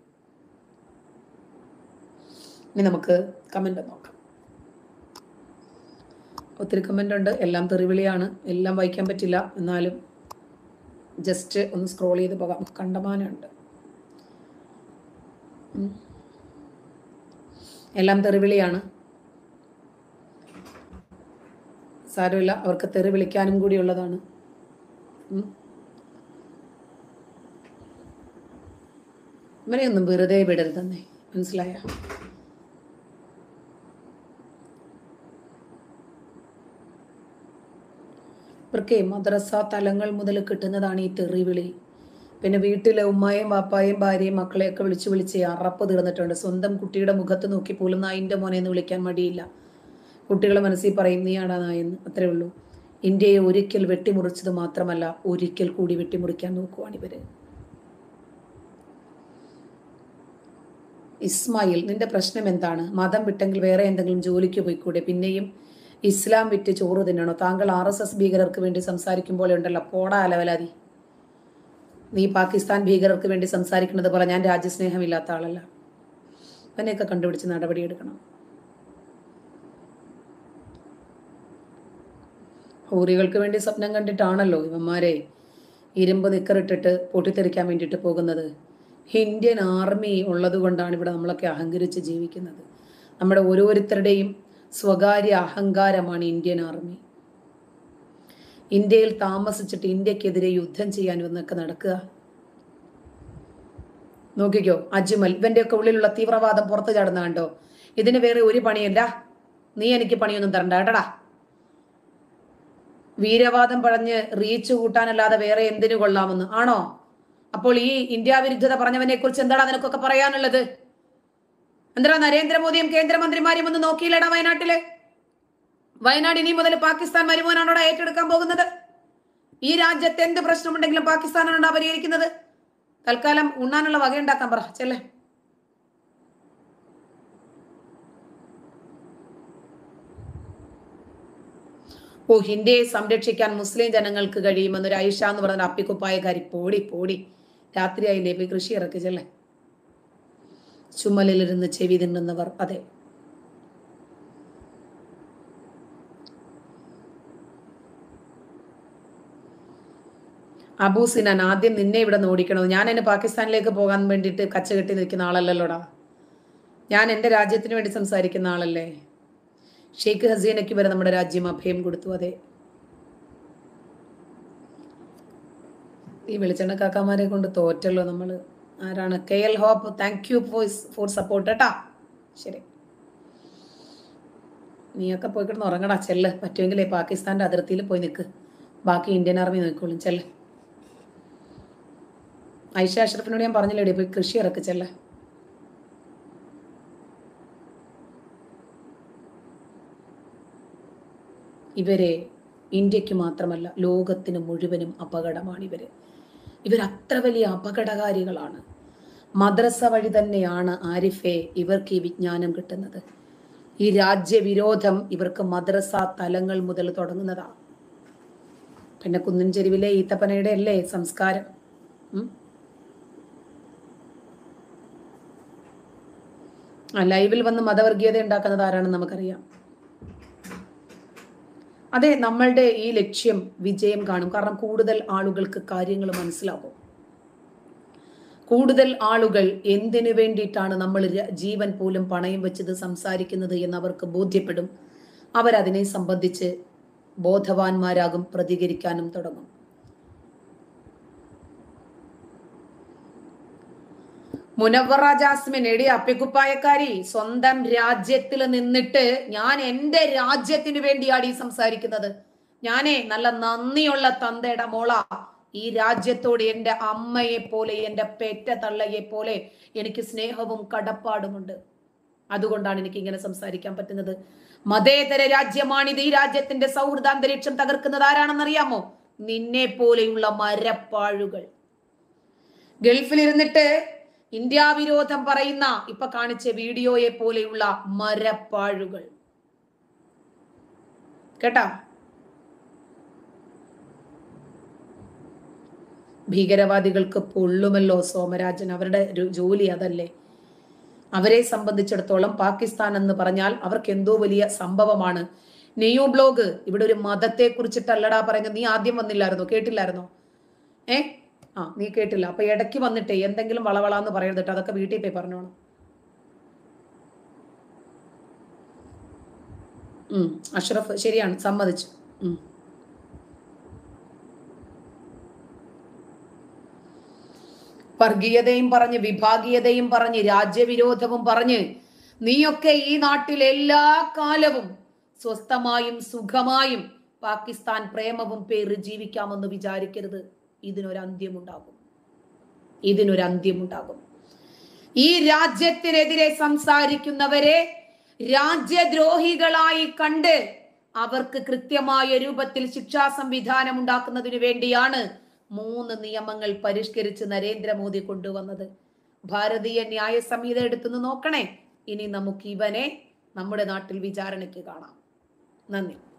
ഇനി നമുക്ക് കമന്റ് നോക്കാം ഒത്തിരി കമന്റ് ഉണ്ട് എല്ലാം തെറിവിളിയാണ് എല്ലാം വായിക്കാൻ പറ്റില്ല എന്നാലും ജസ്റ്റ് ഒന്ന് സ്ക്രോൾ ചെയ്ത് പോകാം കണ്ടമാനമുണ്ട് ഉം. എല്ലാം തെറിവിളിയാണ് സാരമില്ല അവർക്ക് തെറി വിളിക്കാനും കൂടി ഉള്ളതാണ് ഉം. ഇവരെയൊന്നും വെറുതെ വിടരുതെന്നേ മനസ്സിലായ ഇവർക്ക് മദ്രസ തലങ്ങൾ മുതൽ കിട്ടുന്നതാണ് ഈ തെറിവിളി പിന്നെ വീട്ടിലെ ഉമ്മയും വാപ്പായും ഭാര്യയും മക്കളെയൊക്കെ വിളിച്ചു വിളിച്ച് അറപ്പ് തീർന്നിട്ടുണ്ട് സ്വന്തം കുട്ടിയുടെ മുഖത്ത് നോക്കി പോലും നായിൻ്റെ മോനെ എന്ന് വിളിക്കാൻ മടിയില്ല കുട്ടികളെ മനസ്സിൽ പറയും നീയാടാ നായെന്ന് അത്രേ ഉള്ളൂ ഇന്ത്യയെ ഒരിക്കൽ വെട്ടിമുറിച്ചത് മാത്രമല്ല ഒരിക്കൽ കൂടി വെട്ടിമുറിക്കാൻ നോക്കുവാണ് ഇവര് ഇസ്മായിൽ നിന്റെ പ്രശ്നം എന്താണ് മതം വിട്ടെങ്കിൽ വേറെ എന്തെങ്കിലും ജോലിക്ക് പോയിക്കൂടെ പിന്നെയും ഇസ്ലാം വിറ്റ് ചോറ് തിന്നണോ താങ്കൾ ആർ എസ് എസ് ഭീകരർക്ക് വേണ്ടി സംസാരിക്കുമ്പോൾ ഉണ്ടല്ലോ പോടാ അലവലാതി നീ പാകിസ്ഥാൻ ഭീകരർക്ക് വേണ്ടി സംസാരിക്കുന്നത് പോലെ ഞാൻ രാജ്യസ്നേഹമില്ലാത്ത ആളല്ല അവനെയൊക്കെ കണ്ടുപിടിച്ച് നടപടിയെടുക്കണം ഹൂറികൾക്ക് വേണ്ടി സ്വപ്നം കണ്ടിട്ടാണല്ലോ ഇവന്മാരെ ഇരുമ്പ് നിക്കറിട്ടിട്ട് പൊട്ടിത്തെറിക്കാൻ വേണ്ടിയിട്ട് പോകുന്നത് ഇന്ത്യൻ ആർമി ഉള്ളത് കൊണ്ടാണ് ഇവിടെ നമ്മളൊക്കെ അഹങ്കരിച്ച് ജീവിക്കുന്നത് നമ്മുടെ ഓരോരുത്തരുടെയും സ്വകാര്യ അഹങ്കാരമാണ് ഇന്ത്യൻ ആർമി ഇന്ത്യയിൽ താമസിച്ചിട്ട് ഇന്ത്യക്കെതിരെ യുദ്ധം ചെയ്യാൻ ഇവന്നൊക്കെ നടക്കുക നോക്കിക്കോ അജ്മൽ ഇവന്റെ ഒക്കെ ഉള്ളിലുള്ള തീവ്രവാദം പുറത്തു ചാടുന്ന കണ്ടോ ഇതിന് വേറെ ഒരു പണിയല്ല നീ എനിക്ക് പണിയൊന്നും തരണ്ട കേട്ടടാ വീരവാദം പറഞ്ഞ് റീച്ച് കൂട്ടാനല്ലാതെ വേറെ എന്തിനു കൊള്ളാമെന്ന് ആണോ അപ്പോൾ ഈ ഇന്ത്യ വിരുദ്ധത പറഞ്ഞവനെ കുറിച്ച് എന്താണ് നിനക്കൊക്കെ പറയാനുള്ളത് എന്താ നരേന്ദ്രമോദിയും കേന്ദ്രമന്ത്രിമാരും ഒന്ന് നോക്കിയില്ലടാ വയനാട്ടില് വയനാട് ഇനി മുതൽ പാകിസ്ഥാൻ മരുമോനാണോടാ ഏറ്റെടുക്കാൻ പോകുന്നത് ഈ രാജ്യത്ത് എന്ത് പ്രശ്നമുണ്ടെങ്കിലും പാകിസ്ഥാനാണോടാ പരിഹരിക്കുന്നത് തൽക്കാലം ഉണ്ണാനുള്ള വകയുണ്ടാക്കാൻ പറ ചെല്ലേ ഓ ഹിന്ദിയെ സംരക്ഷിക്കാൻ മുസ്ലിം ജനങ്ങൾക്ക് കഴിയുമെന്നൊരു ഐഷ എന്ന് പറഞ്ഞ അപ്പിക്കുപ്പായക്കാരി പോടി പോടി രാത്രിയായില്ലേ പോയി കൃഷി ഇറക്കി ചെല്ലേ ചുമലിലിരുന്ന് ചെവി തിന്നുന്നവർ അതെ അബൂ സിനാൻ ആദ്യം നിന്നെ ഇവിടെ നോടിക്കണോ ഞാൻ എന്നെ പാകിസ്ഥാനിലേക്ക് പോകാൻ വേണ്ടിയിട്ട് കച്ചകെട്ടി നിൽക്കുന്ന ആളല്ലല്ലോടാ ഞാൻ എൻ്റെ രാജ്യത്തിന് വേണ്ടി സംസാരിക്കുന്ന ആളല്ലേ ഷെയ്ഖ് ഹസീനയ്ക്ക് വരെ നമ്മുടെ രാജ്യം അഭയം കൊടുത്തു അതെ ഈ വെളിച്ചെണ്ണ കാക്കാമാരെ കൊണ്ട് തോറ്റല്ലോ നമ്മൾ ആരാണ് K L hope thank you for for support കേട്ടാ ശരി നീയൊക്കെ പോയി കിടന്ന് ഉറങ്ങടാ ചെല്ല് പറ്റുമെങ്കിലേ പാകിസ്ഥാന്റെ അതിർത്തിയിൽ പോയി നിൽക്ക് ബാക്കി ഇന്ത്യൻ ആർമി നോക്കിക്കോളും ചെല്ല് ഐഷ അഷ്റഫിനോട് ഞാൻ പറഞ്ഞില്ലേ പോയി കൃഷി ഇറക്കി ചെല്ല് ഇവരെ ഇന്ത്യക്ക് മാത്രമല്ല ലോകത്തിന് മുഴുവനും അപകടമാണ് ഇവര് ഇവർ അത്ര വലിയ അപകടകാരികളാണ് മദ്രസ വഴി തന്നെയാണ് ആരിഫെ ഇവർക്ക് ഈ വിജ്ഞാനം കിട്ടുന്നത് ഈ രാജ്യവിരോധം ഇവർക്ക് മദ്രസ തലങ്ങൾ മുതൽ തുടങ്ങുന്നതാണ് പിന്നെ കുന്നിൻ ചെരുവിലെ ഈത്തപ്പനയുടെ അല്ലേ സംസ്കാരം ഉം? ആ ലൈവിൽ വന്ന് മതവർഗീയത ഉണ്ടാക്കുന്നത് ആരാണെന്ന് നമുക്കറിയാം അതെ നമ്മളുടെ ഈ ലക്ഷ്യം വിജയം കാണും കാരണം കൂടുതൽ ആളുകൾക്ക് കാര്യങ്ങൾ മനസ്സിലാകും കൂടുതൽ ആളുകൾ എന്തിനു വേണ്ടിയിട്ടാണ് നമ്മൾ ര- ജീവൻ പോലും പണയം വെച്ചത് സംസാരിക്കുന്നത് എന്ന് അവർക്ക് ബോധ്യപ്പെടും അവരതിനെ സംബന്ധിച്ച് ബോധവാന്മാരാകും പ്രതികരിക്കാനും തുടങ്ങും മുനവറ ജാസ്മിൻ എടി അപ്പിക്കുപ്പായക്കാരി സ്വന്തം രാജ്യത്തിൽ നിന്നിട്ട് ഞാൻ എന്റെ രാജ്യത്തിന് വേണ്ടിയാണ് ഈ സംസാരിക്കുന്നത് ഞാനേ നല്ല നന്ദിയുള്ള തന്തയുടെ മോള ഈ രാജ്യത്തോട് എന്റെ അമ്മയെ പോലെ എന്റെ പെറ്റ തള്ളയെ പോലെ എനിക്ക് സ്നേഹവും കടപ്പാടുമുണ്ട് അതുകൊണ്ടാണ് എനിക്ക് ഇങ്ങനെ സംസാരിക്കാൻ പറ്റുന്നത് മതേതര രാജ്യമാണിത് ഈ രാജ്യത്തിന്റെ സൗഹൃദ അന്തരീക്ഷം തകർക്കുന്നത് ആരാണെന്നറിയാമോ നിന്നെ പോലെയുള്ള മരപ്പാഴുകൾ ഗൾഫിലിരുന്നിട്ട് ഇന്ത്യ വിരോധം പറയുന്ന ഇപ്പൊ കാണിച്ച വീഡിയോയെ പോലെയുള്ള മരപ്പാഴുകൾ കേട്ടാ ഭീകരവാദികൾക്ക് പൊള്ളുമല്ലോ സോമരാജൻ അവരുടെ ഒരു ജോലി അതല്ലേ അവരെ സംബന്ധിച്ചിടത്തോളം പാകിസ്ഥാൻ എന്ന് പറഞ്ഞാൽ അവർക്ക് എന്തോ വലിയ സംഭവമാണ് നെയ്യോ ബ്ലോഗ് ഇവിടെ ഒരു മതത്തെ കുറിച്ചിട്ടല്ലടാ പറയുന്നത് നീ ആദ്യം വന്നില്ലായിരുന്നോ കേട്ടില്ലായിരുന്നോ ഏ ആ നീ കേട്ടില്ല അപ്പൊ ഇടയ്ക്ക് വന്നിട്ടേ എന്തെങ്കിലും വളവളാന്ന് പറയരുത് കേട്ടോ അതൊക്കെ വീട്ടിൽ പോയി പറഞ്ഞോണം ഉം അഷ്റഫ് ശരിയാണ് സമ്മതിച്ചു ഉം വർഗീയതയും പറഞ്ഞ് വിഭാഗീയതയും പറഞ്ഞ് രാജ്യവിരോധവും പറഞ്ഞ് നീയൊക്കെ ഈ നാട്ടിൽ എല്ലാ കാലവും സ്വസ്ഥമായും സുഖമായും പാകിസ്ഥാൻ പ്രേമവും പേര് ജീവിക്കാമെന്ന് വിചാരിക്കരുത് ഇതിനൊരു അന്ത്യമുണ്ടാകും ഇതിനൊരു അന്ത്യമുണ്ടാകും ഈ രാജ്യത്തിനെതിരെ സംസാരിക്കുന്നവരെ രാജ്യദ്രോഹികളായി കണ്ട് അവർക്ക് കൃത്യമായ രൂപത്തിൽ ശിക്ഷാ സംവിധാനം ഉണ്ടാക്കുന്നതിന് വേണ്ടിയാണ് മൂന്ന് നിയമങ്ങൾ പരിഷ്കരിച്ച് നരേന്ദ്രമോദി കൊണ്ടുവന്നത് ഭാരതീയ ന്യായ സംഹിത എടുത്തുനിന്ന് നോക്കണേ ഇനി നമുക്ക് ഇവനെ നമ്മുടെ നാട്ടിൽ വിചാരണയ്ക്ക് കാണാം നന്ദി